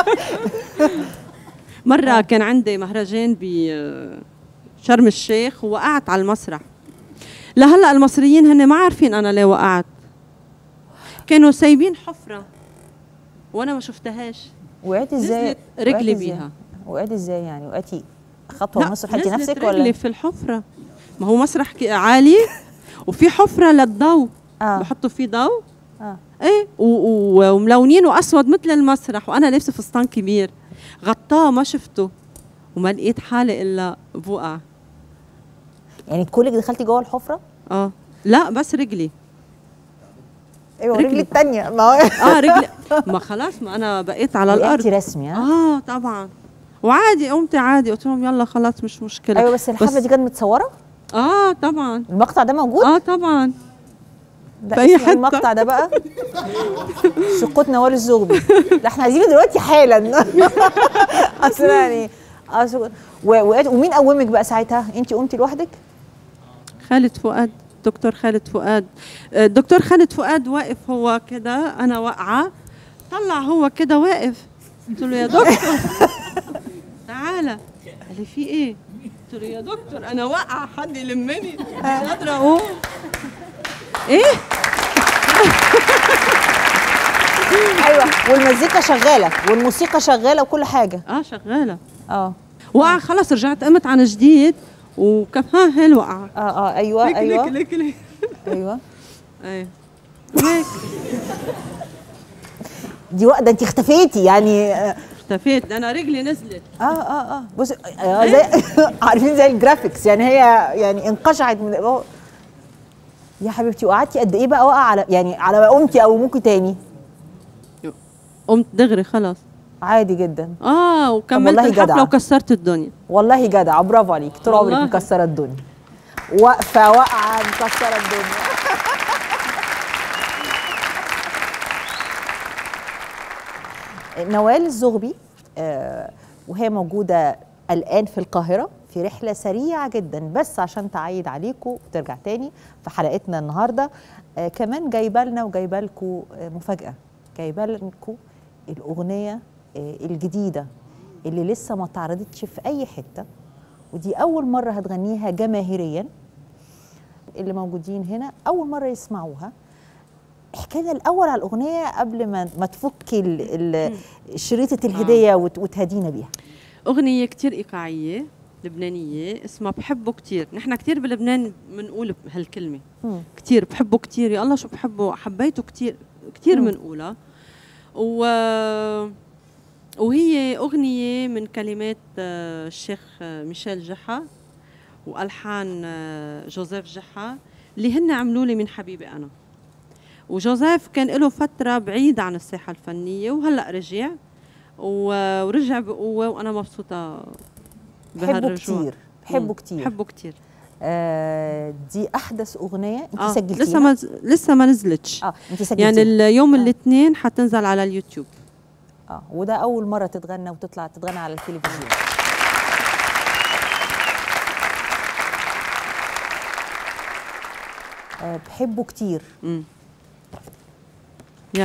مره كان عندي مهرجان بشرم الشيخ ووقعت على المسرح لهلا المصريين هن ما عارفين انا ليه وقعت كانوا سايبين حفره وانا ما شفتهاش وقعتي ازاي نزلت رجلي وقعتي إزاي؟ بيها. وقعتي ازاي يعني وقعتي خطوه ونص لحقتي نزلت نفسك رجلي ولا في الحفره ما هو مسرح ك- عالي وفي حفره للضوء اه بحطوا فيه ضوء اه ايه و- و- وملونينه اسود مثل المسرح وانا لابسه فستان كبير غطاه ما شفته وما لقيت حالي الا بوقع يعني كلك دخلتي جوه الحفره اه لا بس رجلي ايوه رجلي. رجلي الثانيه ما هو اه رجلي ما خلاص ما انا بقيت على وقعتي الارض رسمي ها اه طبعا وعادي قمت عادي قلت لهم يلا خلاص مش مشكله ايوه بس الحفله دي كانت متصوره اه طبعا المقطع ده موجود اه طبعا ده في أي اسمه إيه حتة. المقطع ده بقى سقوط نوال الزغبي ده احنا عايزينه دلوقتي حالا اصل يعني أصل و- وقعت- ومين قومك بقى ساعتها انت قمتي لوحدك خالد فؤاد دكتور خالد فؤاد آه، دكتور خالد فؤاد واقف هو كده انا واقعه طلع هو كده واقف قلت له يا دكتور تعالى قال لي في ايه قلت له يا دكتور انا واقعه حد يلمني مش قادره اقوم ايه ايوه والمزيكا شغاله والموسيقى شغاله وكل حاجه اه شغاله اه وقع خلص رجعت قمت عن جديد وكمان وقع اه اه ايوه ليك ايوه ليك ليك ليك ايوه ايه هيك دي وقت ده انت اختفيتي يعني اه اختفيت ده انا رجلي نزلت اه اه بص آه زي عارفين زي الجرافيكس يعني هي يعني انقشعت من أوه. يا حبيبتي وقعدتي قد ايه بقى واقعه على يعني على ما قمتي او ممكن تاني قمت دغري خلص عادي جدا اه وكملت والله الحفله جدعة. وكسرت الدنيا والله جدع برافو عليك طول عمرك والله. مكسره الدنيا واقفه واقعه مكسره الدنيا نوال الزغبي آه، وهي موجوده الان في القاهره في رحله سريعه جدا بس عشان تعيد عليكم وترجع تاني في حلقتنا النهارده آه، كمان جايبه لنا وجايبه لكم آه، مفاجاه جايبه لكم الاغنيه آه، الجديده اللي لسه ما اتعرضتش في اي حته ودي اول مره هتغنيها جماهيريا اللي موجودين هنا اول مره يسمعوها احكي لنا الاول على الاغنيه قبل ما ما تفكي ال- ال- شريطه الهديه وت- وتهدينا بيها اغنيه كتير ايقاعيه لبنانيه اسمها بحبه كتير نحن كتير بلبنان بنقول هالكلمه مم. كتير بحبه كتير يا الله شو بحبه حبيته كتير كتير مم. بنقولها و وهي أغنية من كلمات آه، الشيخ آه، ميشيل جحا وألحان آه، جوزيف جحا اللي هن عملوا لي من حبيبي أنا وجوزيف كان له فترة بعيد عن الساحة الفنية وهلأ رجع و- ورجع بقوة وأنا مبسوطة بحبه بهالرجوع كتير بحبه مم. كتير بحبه كتير آه دي احدث اغنيه انت آه سجلتيها لسه ما لسه ما نزلتش اه انت سجلتيها يعني اليوم آه. الاثنين حتنزل على اليوتيوب اه وده اول مره تتغنى وتطلع تتغنى على التلفزيون آه بحبه كتير امم يا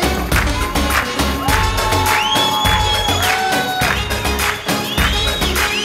بحبه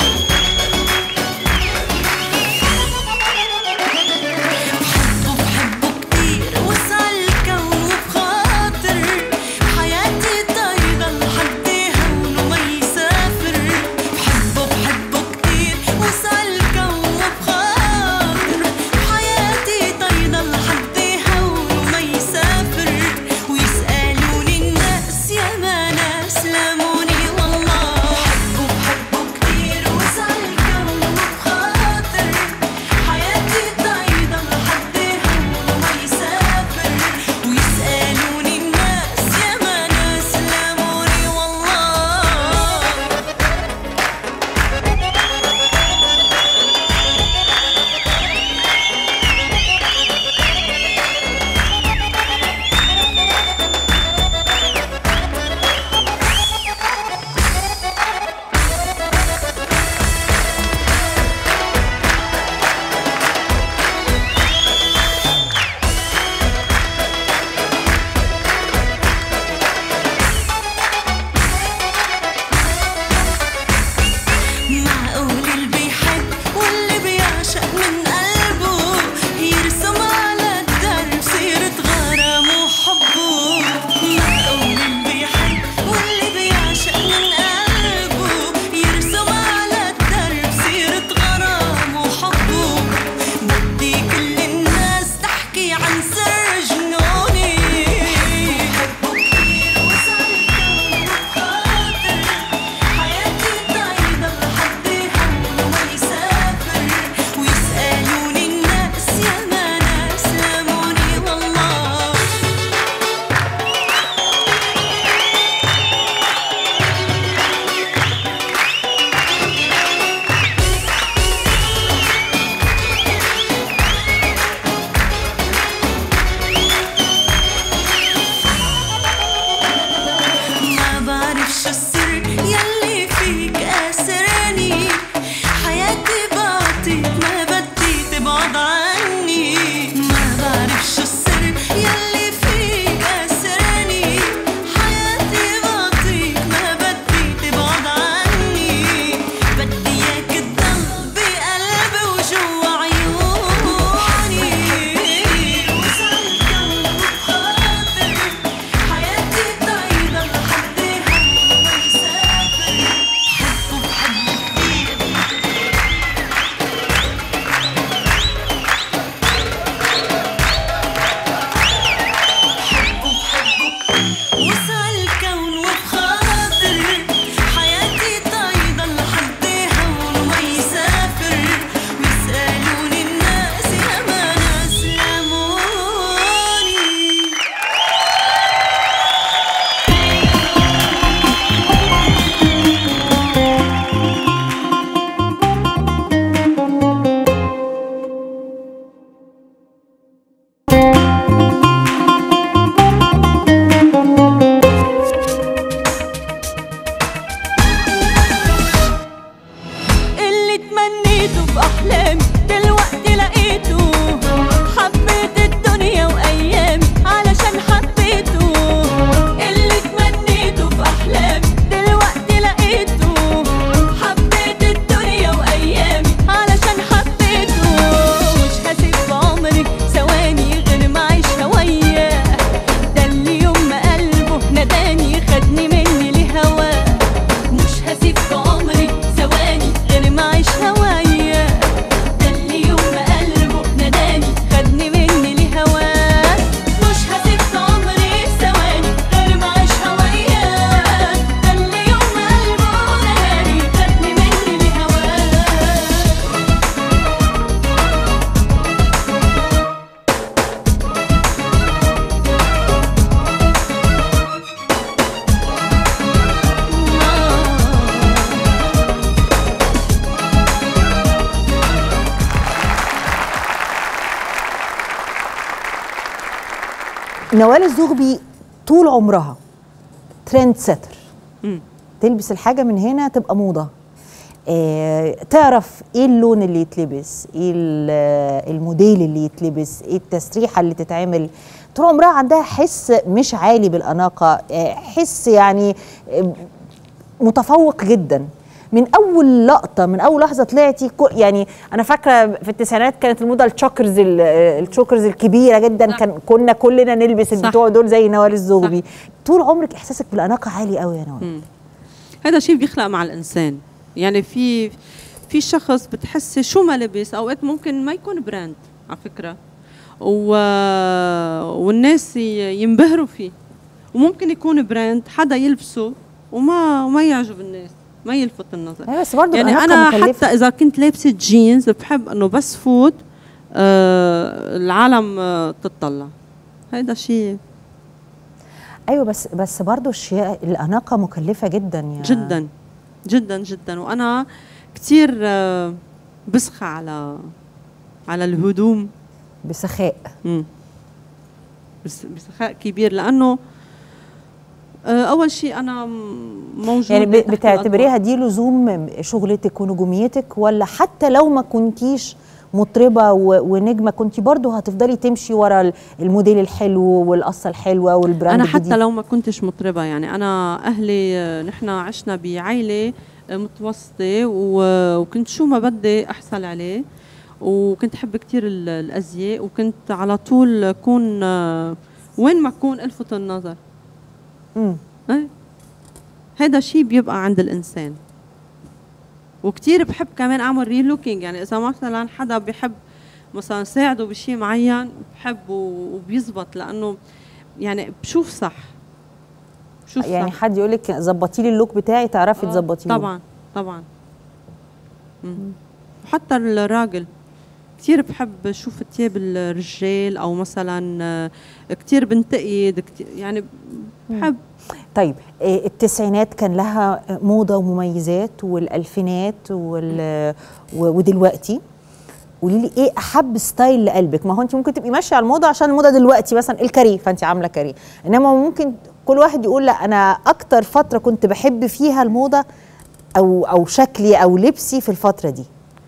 نوال الزغبي طول عمرها ترند سيتر مم. تلبس الحاجه من هنا تبقى موضه آه، تعرف ايه اللون اللي يتلبس ايه ال- الموديل اللي يتلبس ايه التسريحه اللي تتعمل طول عمرها عندها حس مش عالي بالاناقه آه، حس يعني آه، متفوق جدا من اول لقطه من اول لحظه طلعتي كو- يعني انا فاكره في التسعينات كانت الموضه التشوكرز ال- التشوكرز الكبيره جدا صح. كان كنا كلنا نلبس صح. البتوع دول زي نوال الزغبي طول عمرك احساسك بالاناقه عالي قوي يا نوال هذا شيء بيخلق مع الانسان يعني في في شخص بتحسي شو ما لبس اوقات ممكن ما يكون براند على فكره و... والناس ي- ينبهروا فيه وممكن يكون براند حدا يلبسه وما وما يعجب الناس ما يلفت النظر أيوة، بس برضه يعني الأناقة انا مكلفة. حتى اذا كنت لابسه جينز بحب انه بس فوت آه العالم آه تطلع هيدا شيء ايوه بس بس برضه الشياء الاناقه مكلفه جدا يا جدا جدا جدا وانا كثير آه، بسخى على على الهدوم بسخاء مم. بس بسخاء كبير لانه آه، اول شيء انا م- موجوده يعني ب- تحت بتعتبريها دي لزوم شغلتك ونجوميتك ولا حتى لو ما كنتيش مطربه و- ونجمه كنتي برضه هتفضلي تمشي ورا ال- الموديل الحلو والقصه الحلوه والبراند انا حتى الجديد؟ لو ما كنتش مطربه يعني انا اهلي آه، نحن عشنا بعائله آه، متوسطه و- وكنت شو ما بدي احصل عليه وكنت احب كثير الازياء وكنت على طول اكون آه، وين ما اكون الفت النظر مم. إيه. هذا شيء بيبقى عند الانسان وكتير بحب كمان اعمل ريلوكينج يعني اذا مثلا حدا بحب مثلا ساعده بشيء معين بحب و- وبيزبط لانه يعني بشوف صح بشوف يعني صح حد يقول لك ظبطي لي اللوك بتاعي تعرفي آه، تظبطيه طبعا طبعا مم. وحتى الراجل كثير بحب اشوف ثياب الرجال او مثلا كثير بنتقد كتير يعني بحب طيب آه، التسعينات كان لها موضه ومميزات والالفينات وال... و- ودلوقتي قولي لي ايه احب ستايل لقلبك ما هو انت ممكن تبقي ماشيه على الموضه عشان الموضه دلوقتي مثلا الكاري فانت عامله كاري انما ممكن كل واحد يقول لا انا اكتر فتره كنت بحب فيها الموضه او او شكلي او لبسي في الفتره دي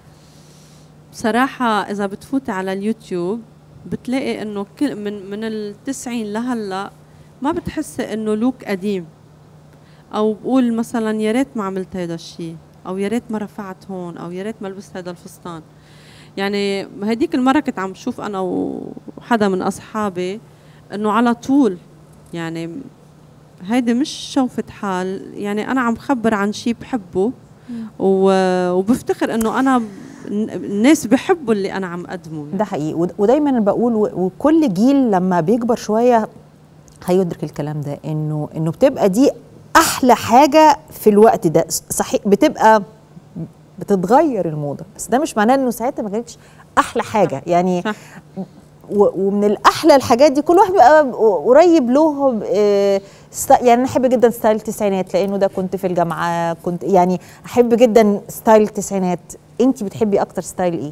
بصراحة إذا بتفوتي على اليوتيوب بتلاقي إنه كل من من التسعين لهلا ما بتحسي إنه لوك قديم أو بقول مثلا يا ريت ما عملت هذا الشيء أو يا ريت ما رفعت هون أو يا ريت ما لبست هذا الفستان يعني هديك المرة كنت عم شوف أنا وحدا من أصحابي إنه على طول يعني هيدي مش شوفة حال يعني أنا عم خبر عن شيء بحبه و- وبفتخر إنه أنا الناس بحبوا اللي أنا عم أقدمه ده حقيقي ود- ودايما بقول و- وكل جيل لما بيكبر شويه هيدرك الكلام ده انه انه بتبقى دي احلى حاجه في الوقت ده صحيح بتبقى بتتغير الموضه بس ده مش معناه انه ساعتها ما كانتش احلى حاجه يعني صح. و- ومن الاحلى الحاجات دي كل واحد بيبقى قريب له آه، ستا- يعني انا احب جدا ستايل التسعينات لانه ده كنت في الجامعه كنت يعني احب جدا ستايل التسعينات انت بتحبي اكتر ستايل ايه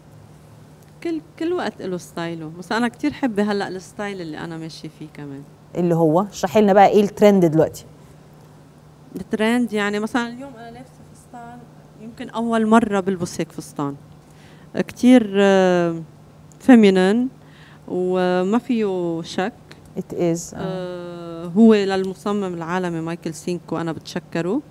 كل كل وقت له ستايله بس أنا كتير حابة هلا الستايل اللي أنا ماشية فيه كمان اللي هو اشرحي لنا بقى ايه الترند دلوقتي الترند يعني مثلا اليوم أنا لابسة فستان يمكن أول مرة بلبس هيك فستان كتير فيمينين وما فيه شك ات از آه، هو للمصمم العالمي مايكل سينكو انا بتشكره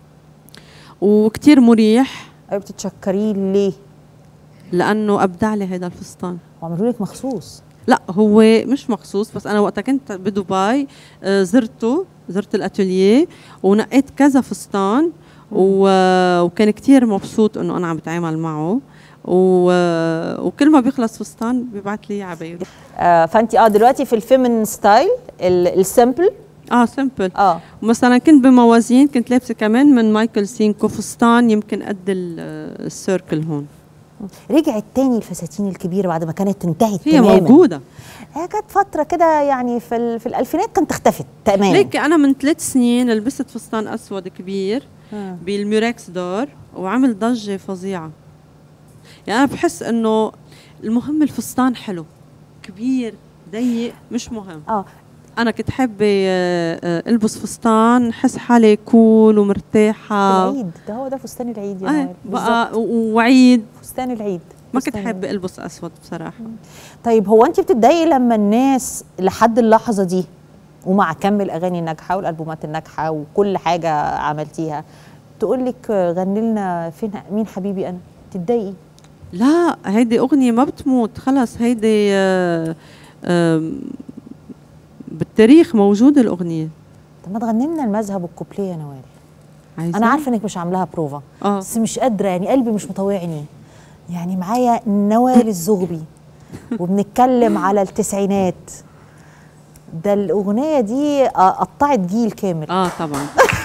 وكتير مريح ايوه بتتشكريه ليه لانه ابدع لي هذا الفستان وعملوا لك مخصوص لا هو مش مخصوص بس انا وقتها كنت بدبي آه، زرته زرت الاتوليه ونقيت كذا فستان و- وكان كتير مبسوط انه انا عم بتعامل معه و... وكل ما بيخلص فستان بيبعت لي على بيته آه فانت اه دلوقتي في الفيمن ستايل السمبل اه سمبل اه مثلا كنت بموازين كنت لابسه كمان من مايكل سينكو فستان يمكن قد ال- السيركل هون رجعت تاني الفساتين الكبيره بعد ما كانت انتهت هي تماما موجوده هي كانت فتره كده يعني في ال- في الالفينات كانت اختفت تماما ليك انا من ثلاث سنين لبست فستان اسود كبير آه. بالميركس دور وعمل ضجه فظيعه يعني انا بحس انه المهم الفستان حلو كبير ضيق مش مهم اه انا كنت حابه آه، آه، البس فستان حس حالي كول ومرتاحه العيد ده هو ده فستان العيد يا آه نوال بقى بالظبط. و- وعيد فستان العيد ما كنت فستان حابه البس اسود بصراحه طيب هو انت بتتضايقي لما الناس لحد اللحظه دي ومع كم الاغاني الناجحه والالبومات الناجحه وكل حاجه عملتيها تقول لك غني لنا فين مين حبيبي انا تتضايقي لا هيدي اغنيه ما بتموت خلص هيدي آه، آم، بالتاريخ موجوده الاغنيه طب ما تغني لنا المذهب والكوبليه يا نوال عايزة؟ انا عارفه انك مش عاملاها بروفا اه بس مش قادره يعني قلبي مش مطوعني يعني معايا نوال الزغبي وبنتكلم على التسعينات ده الاغنيه دي آه، قطعت جيل كامل اه طبعا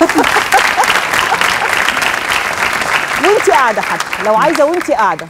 وانت قاعده حتى لو عايزه وانت قاعده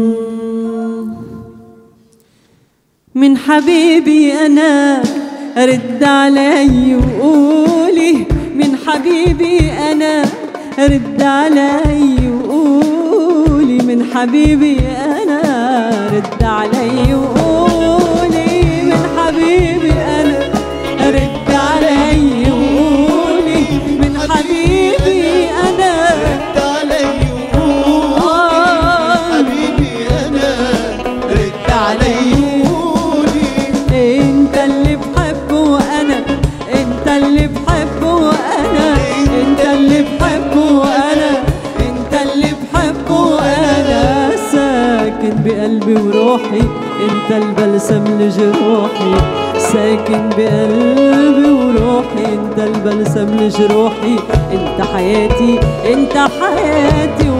من حبيبي انا رد علي وقولي من حبيبي انا رد علي وقولي من حبيبي انا رد علي وقولي من حبيبي انا رد علي وقولي من حبيبي انا رد علي وقول آه حبيبي انا رد علي وقولي انت اللي بحبه وانا انت اللي بحبه وانا انت اللي بحبه وانا انت اللي بحبه وانا ساكن بقلبي وروحي انت البلسم لجروحي ساكن بقلبي وروحي انت البلسم لجروحي انت حياتي انت حياتي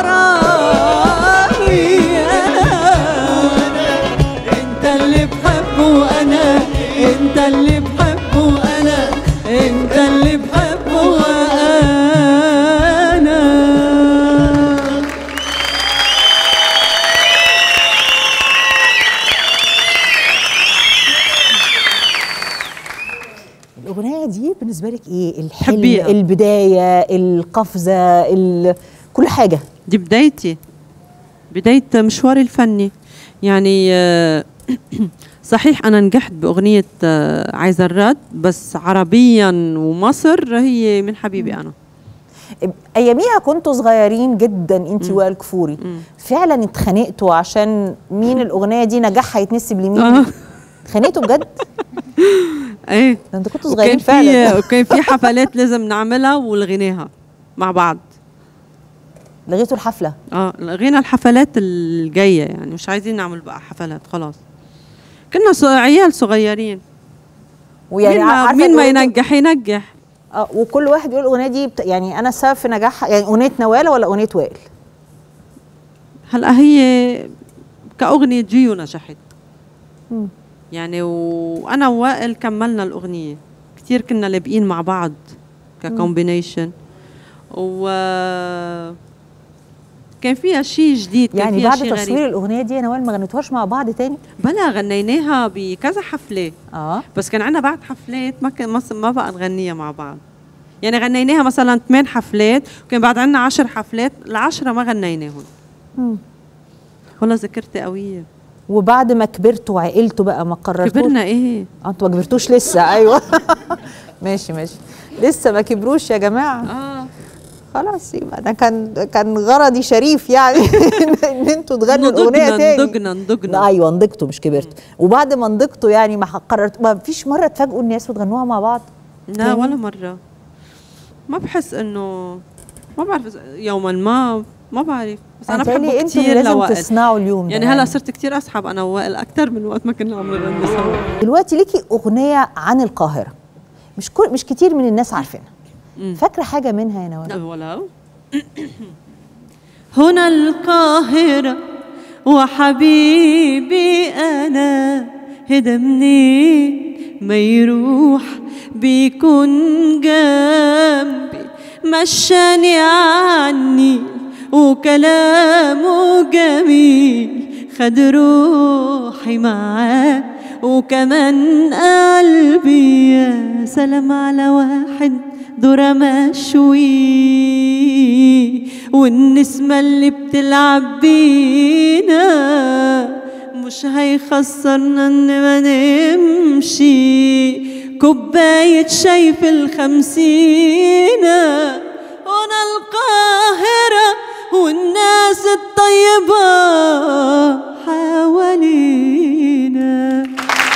وغرامي انا انت اللي بحبه وانا انت اللي بحبه وانا انت اللي بحبه وانا الاغنيه دي بالنسبه لك ايه الحلم حبيها. البدايه القفزه ال... كل حاجه دي بدايتي بداية مشواري الفني يعني آه، صحيح أنا نجحت بأغنية آه، عايزة الرد بس عربيا ومصر هي من حبيبي أنا اياميها كنتوا صغيرين جدا انت وائل كفوري فعلا اتخانقتوا عشان مين الاغنيه دي نجاحها يتنسب لمين آه. اتخانقتوا بجد ايه ده انتوا كنتوا صغيرين وكان فعلا في وكان في حفلات لازم نعملها ولغيناها مع بعض لغيتوا الحفله اه لغينا الحفلات الجاية يعني مش عايزين نعمل بقى حفلات خلاص كنا ص- عيال صغيرين ويعني مين ما, عارفة مين ما الأغنية دي- ينجح ينجح اه وكل واحد يقول الاغنيه دي بت... يعني انا السبب في نجاحها يعني اغنيه نواله ولا اغنيه وائل هلا هي كأغنية جيو نجحت يعني وأنا ووائل كملنا الأغنية كتير كنا لابقين مع بعض ككومبينيشن و كان فيها شيء جديد كان يعني فيها بعد شيء غريب تصوير الاغنيه دي يا نوال ما غنيتوهاش مع بعض تاني بلا غنيناها بكذا حفلة اه بس كان عندنا بعد حفلات ما كان ما, ما بقى نغنيها مع بعض يعني غنيناها مثلا ثمان حفلات وكان بعد عندنا عشر حفلات العشرة ما غنيناهم مم. والله ذاكرتي قوية وبعد ما كبرتوا وعقلتوا بقى ما قررتوش كبرنا ايه آه، انتوا ما كبرتوش لسه ايوه ماشي ماشي لسه ما كبروش يا جماعه اه خلاص يبقى ده كان كان غرضي شريف يعني ان انتوا تغنوا الاغنيه نضجنا تاني نضجنا نضجنا ايوه نضجتوا مش كبرتوا وبعد ما نضجتوا يعني ما قررت ما فيش مره تفاجئوا الناس وتغنوها مع بعض لا ولا مرة ما بحس انه ما بعرف إذا- يوما ما ما بعرف بس انا متهيألي بحبه انتوا اللي كثير لازم لوائل تصنعوا اليوم ده يعني هلا صرت كثير اسحب انا ووائل اكثر من وقت ما كنا عم نغني سوا دلوقتي ليكي اغنيه عن القاهره مش كل مش كتير من الناس عارفينها فاكره حاجه منها يا نوال ولو هنا القاهرة وحبيبي أنا هدا منين ما يروح بيكون جنبي مشاني عني وكلامه جميل خد روحي معاه وكمان قلبي يا سلام على واحد ذرة مشوي والنسمة اللي بتلعب بينا مش هيخسرنا ان ما نمشي كوباية شاي في الخمسينة هنا القاهرة والناس الطيبة حوالينا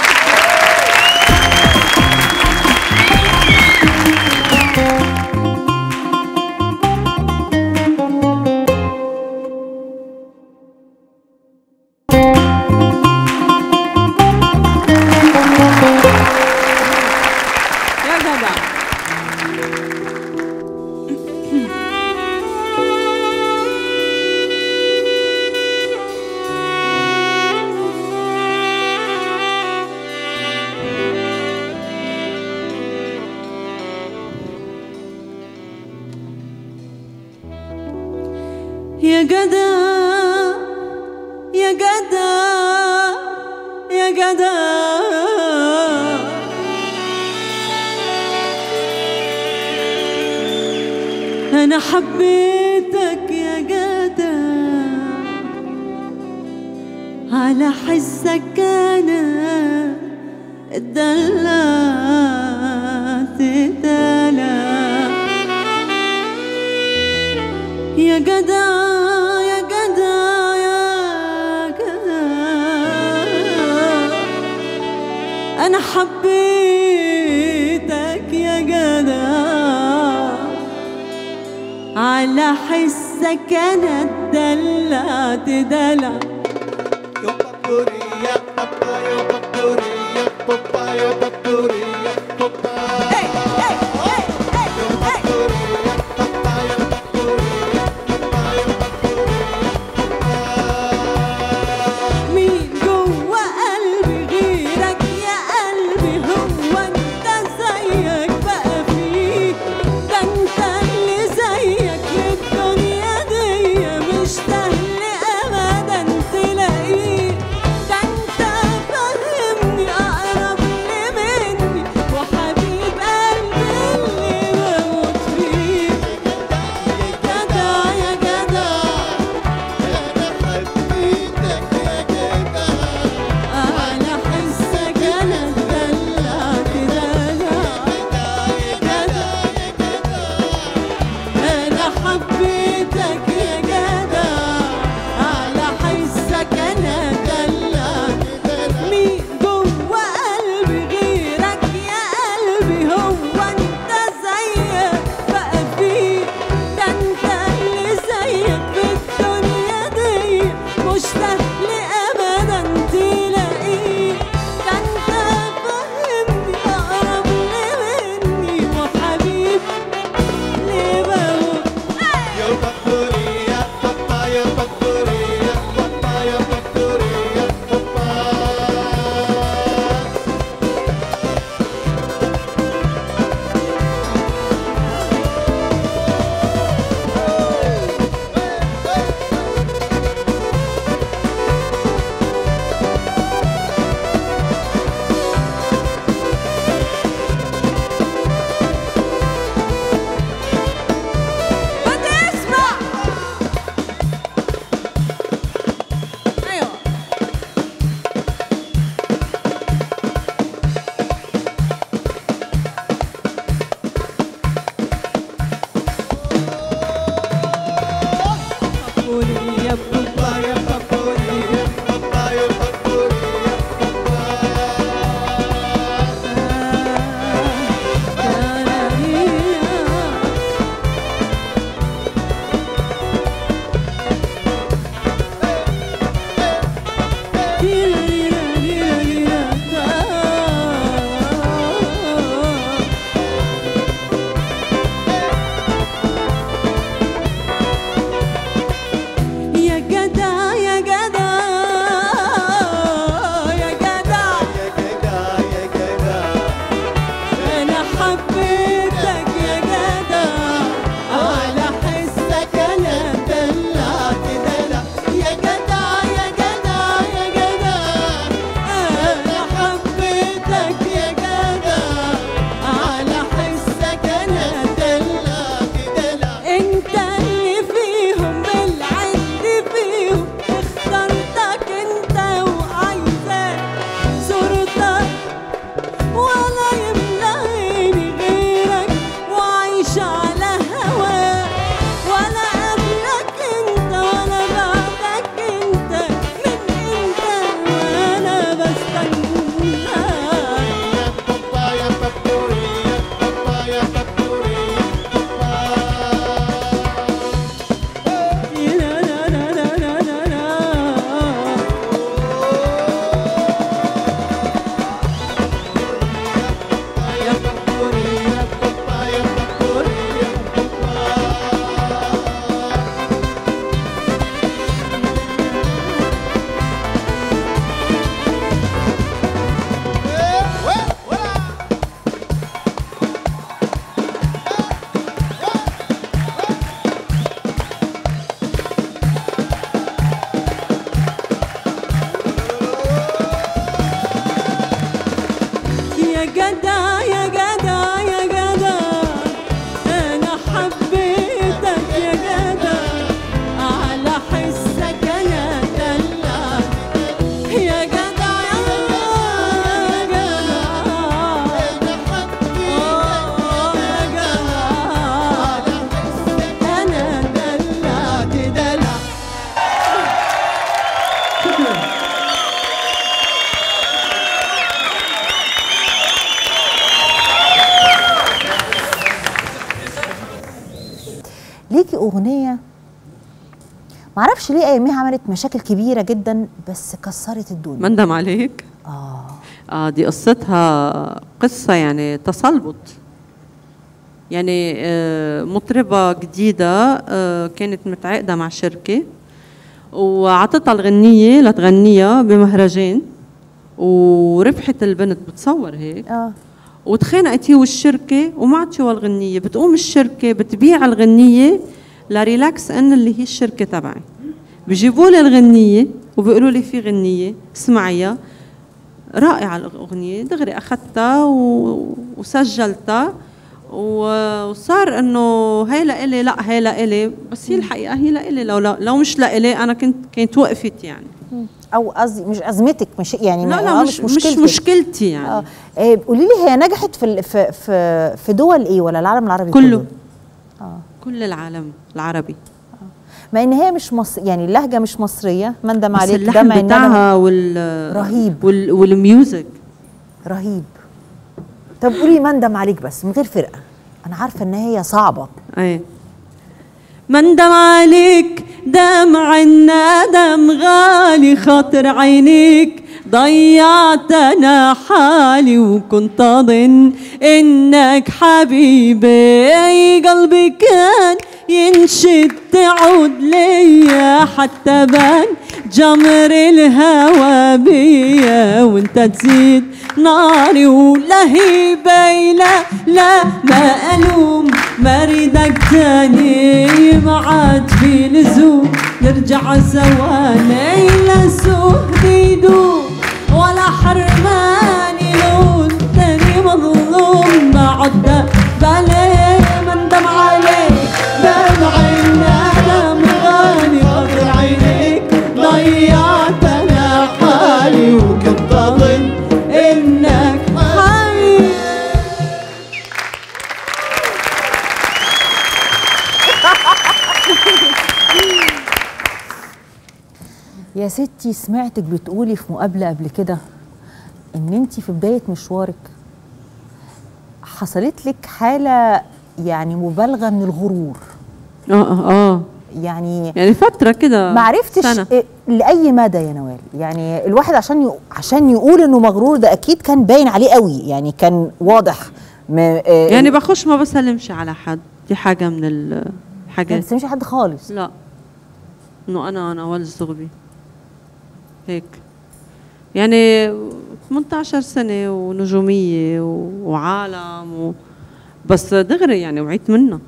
يا جدع يا جدع يا جدع يا جدع أنا حبيتك يا جدع على حسك أنا اتدلعت اتدلعت يا جدع يا جدع يا جدع أنا حبيتك يا جدع على حسك أنا اتدلعت دلع Yo papurria, papaya, papurria, papaya, papurria, papaya. Yo papurria, papaya, papurria, papaya, papurria. مين جوا قلبي غيرك يا قلبي هو انت زيك بقى فيك ده انت اللي زيك للدنيا دي مش سهل ابدا تلاقيه ده انت فاهم يا جدع يا جدع يا جدع انا حبيتك يا جدع على حسك انا دلعك يا جدع يا جدع آه يا جدع انا دلعت دلع ليكي اغنيه معرفش ليه اياميها عملت مشاكل كبيره جدا بس كسرت الدنيا مندم عليك اه اه دي قصتها قصة يعني تسلبط يعني آه، مطربة جديدة آه، كانت متعاقدة مع شركة وعطتها الغنية لتغنيها بمهرجان وربحت البنت بتصور هيك اه وتخانقت هي والشركة وما عطيوها الغنية بتقوم الشركة بتبيع الغنية لريلاكس ان اللي هي الشركة تبعي بيجيبوا لي الغنية وبيقولوا لي في غنية اسمعيها رائعة الأغنية دغري أخذتها و... وسجلتها و- وصار انه هي لإلي لا هي لإلي بس هي الحقيقة هي لإلي لو لو, لو مش لإلي أنا كنت كانت وقفت يعني او قصدي مش ازمتك مش يعني لا ما- لا آه، مش مش مشكلتك. مشكلتي يعني اه إيه، قولي لي هي نجحت في ال- في في في دول ايه ولا العالم العربي كله كل العالم العربي مع ان هي مش مصر يعني اللهجه مش مصريه مندم بس عليك اللحن دمع الندم بتاعها وال رهيب. وال والميوزك رهيب طب قولي مندم عليك بس من غير فرقه انا عارفه ان هي صعبه ايه مندم عليك دمع الندم غالي خاطر عينيك ضيعت انا حالي وكنت اظن انك حبيبي قلبي كان ينشد تعود ليا حتى بان جمر الهوى بيا وانت تزيد ناري ولهيبي لا لا ما الوم ما اريدك تاني ما عاد في لزوم نرجع سوا ليلة سوق يدوم ولا حرماني لو تاني مظلوم ما عد بالي مندم عليك دمع الندم غالي خاطر عينيك ضيعت انا حالي وكنت اظن انك حي يا ستي سمعتك بتقولي في مقابله قبل كده ان انت في بدايه مشوارك حصلت لك حاله يعني مبالغه من الغرور اه اه اه يعني يعني فترة كده ما عرفتش سنة إيه لاي مدى يا نوال يعني الواحد عشان ي... عشان يقول انه مغرور ده اكيد كان باين عليه قوي يعني كان واضح م... آه يعني بخش ما بسلمش على حد دي حاجة من ما الحاجات بتسميش حد خالص لا انه انا انا ولا الزغبي هيك يعني 18 سنة ونجومية و- وعالم و بس دغري يعني وعيت منها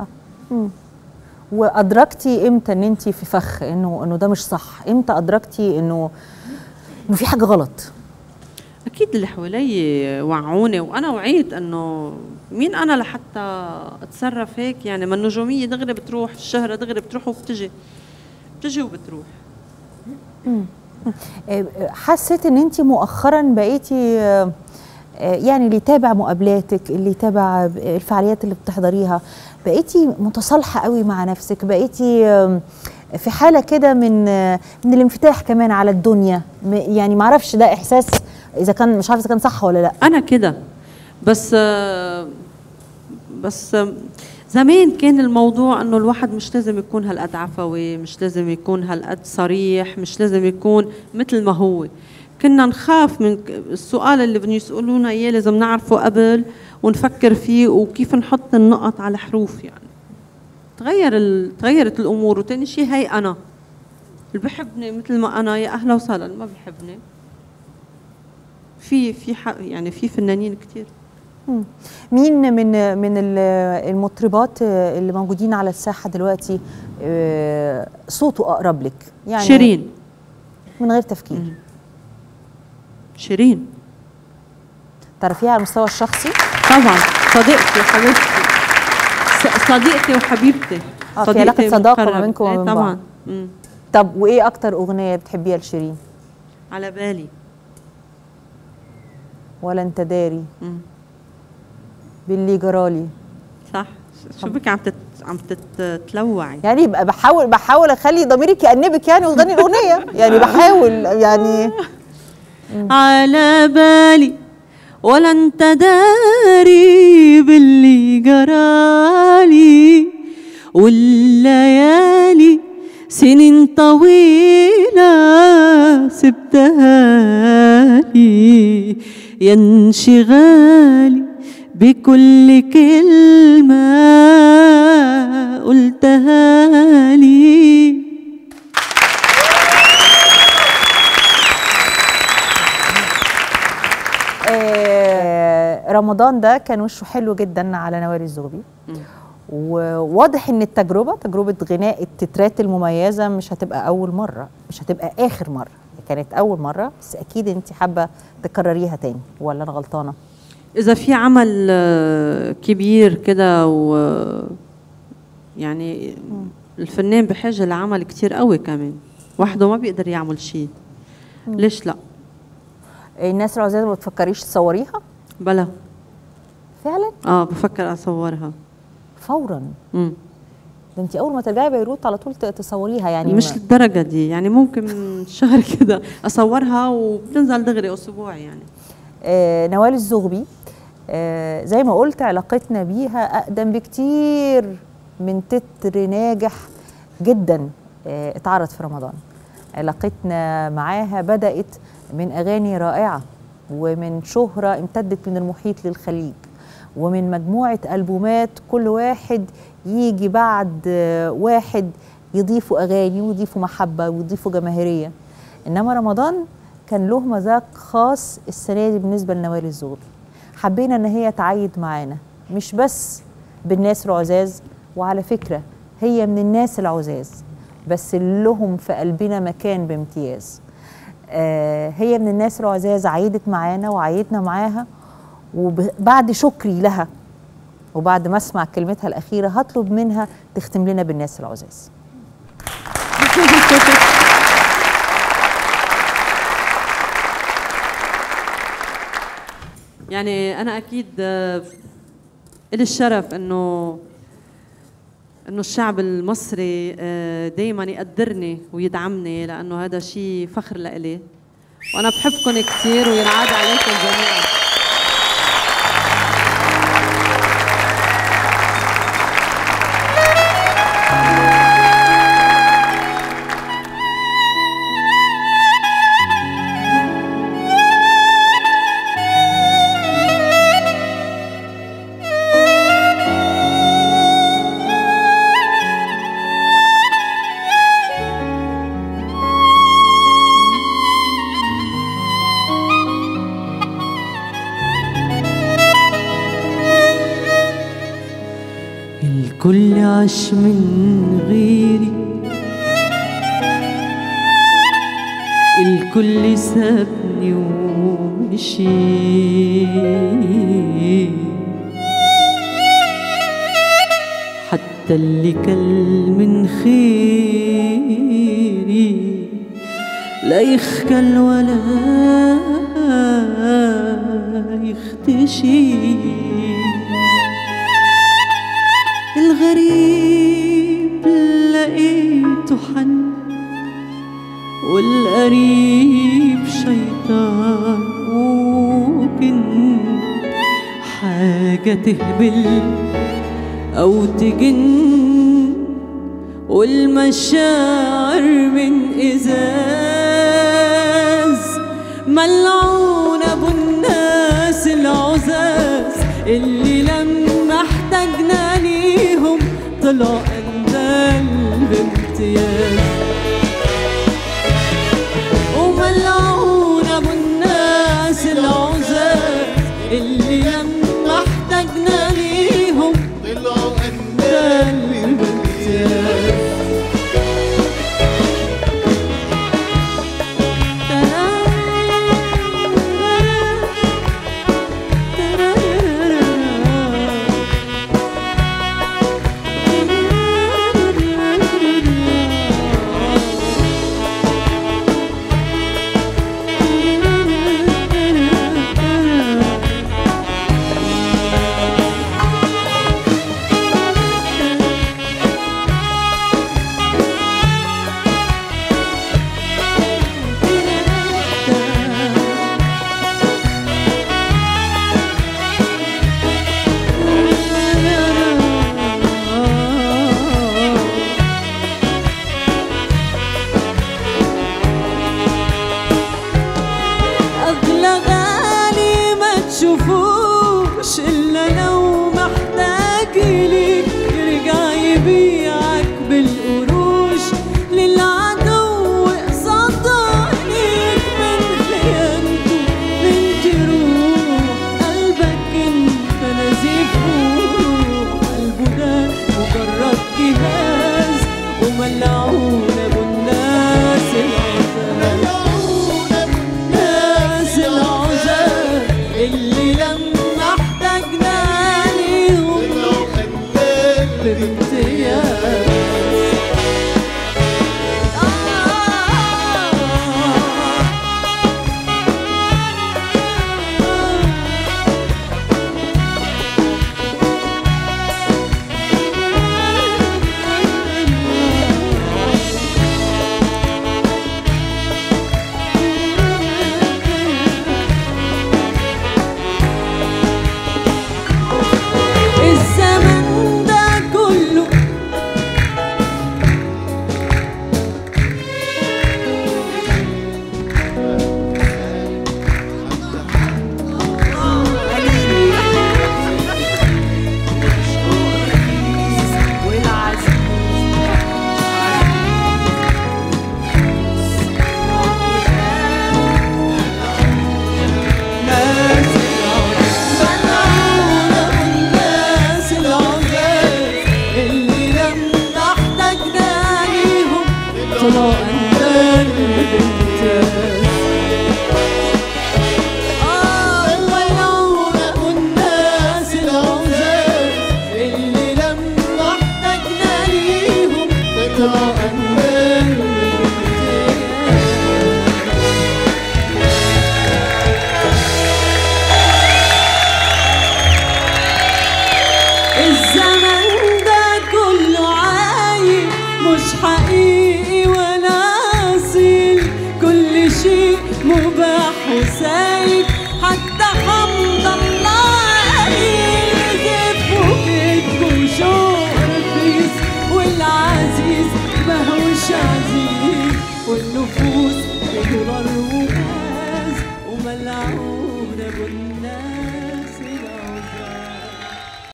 وادركتي امتى ان انت في فخ انه انه ده مش صح امتى ادركتي انه انه في حاجه غلط اكيد اللي حوالي وعوني وانا وعيت انه مين انا لحتى اتصرف هيك يعني ما النجوميه دغري بتروح الشهره دغري بتروح وبتجي بتجي وبتروح آه، حسيت ان انت مؤخرا بقيتي آه، آه، يعني اللي يتابع مقابلاتك اللي يتابع ب- الفعاليات اللي بتحضريها بقيتي متصالحه قوي مع نفسك بقيتي آم، في حاله كده من آه، من الانفتاح كمان على الدنيا م- يعني ما اعرفش ده احساس اذا كان مش عارفه اذا كان صح ولا لا انا كده بس آه، بس آه، زمان كان الموضوع انه الواحد مش لازم يكون هالقد عفوي مش لازم يكون هالقد صريح مش لازم يكون مثل ما هو كنا نخاف من ك- السؤال اللي بدهم يسالونا اياه لازم نعرفه قبل ونفكر فيه وكيف نحط النقط على حروف يعني تغير ال... تغيرت الامور وتاني شيء هي انا اللي بحبني مثل ما انا يا اهلا وسهلا ما بحبني في في حق يعني في فنانين كتير مين من من ال- المطربات اللي موجودين على الساحه دلوقتي آه، صوته اقرب لك يعني شيرين من غير تفكير شيرين تعرفيها على المستوى الشخصي طبعا صديقتي حبيبتي ص- صديقتي وحبيبتي آه، في علاقة صديقتي صداقة ما المقربة. بينكم وما إيه بين طبعا بعض. مم. طب وايه اكتر اغنيه بتحبيها لشيرين على بالي ولا انت داري مم. باللي جرالي صح شو بك عم تت... عم تتلوعي يعني يبقى بحاول بحاول اخلي ضميرك يأنبك يعني وتغني الاغنيه يعني بحاول يعني على بالي ولا انت داري باللي جرالي والليالي سنين طويلة سبتها لي يا انشغالي بكل كلمة قلتها لي آه، رمضان ده كان وشه حلو جدا على نوال الزغبي وواضح ان التجربه تجربه غناء التترات المميزه مش هتبقى اول مره مش هتبقى اخر مره كانت اول مره بس اكيد انت حابه تكرريها تاني ولا انا غلطانه إذا في عمل آه، كبير كده و يعني الفنان بحاجة لعمل كتير قوي كمان وحده ما بيقدر يعمل شيء ليش لا الناس العزاز ما بتفكريش تصوريها بلا فعلا اه بفكر اصورها فورا مم. ده انت اول ما ترجعي بيروت على طول ت- تصوريها يعني مش ما- للدرجة دي يعني ممكن شهر كده اصورها وبتنزل دغري اسبوع يعني آه، نوال الزغبي آه، زي ما قلت علاقتنا بيها أقدم بكتير من تتر ناجح جدا آه، اتعرض في رمضان علاقتنا معاها بدأت من أغاني رائعة ومن شهرة امتدت من المحيط للخليج ومن مجموعة ألبومات كل واحد يجي بعد آه، واحد يضيفوا أغاني ويضيفوا محبة ويضيفوا جماهيرية إنما رمضان كان له مذاق خاص السنة دي بالنسبة لنوال الزغبي حبينا إن هي تعيد معانا مش بس بالناس العزاز وعلى فكرة هي من الناس العزاز بس اللي لهم في قلبنا مكان بامتياز آه هي من الناس العزاز عيدت معانا وعيدنا معاها وبعد شكري لها وبعد ما اسمع كلمتها الأخيرة هطلب منها تختم لنا بالناس العزاز يعني انا اكيد آه، إلي الشرف انه انه الشعب المصري دائما يقدرني ويدعمني لانه هذا شيء فخر لإلي وانا بحبكم كثير وينعاد عليكم جميعا الكل عاش من غيري الكل سابني ومشي حتى اللي كل من خيري لا يخجل ولا يختشي الغريب لقيته حن والقريب شيطان وجن حاجة تهبل أو تجن والمشاعر من إزاز ملعون أبو الناس العزاز اللي لما احتاجنا ليهم طلع أندال بامتياز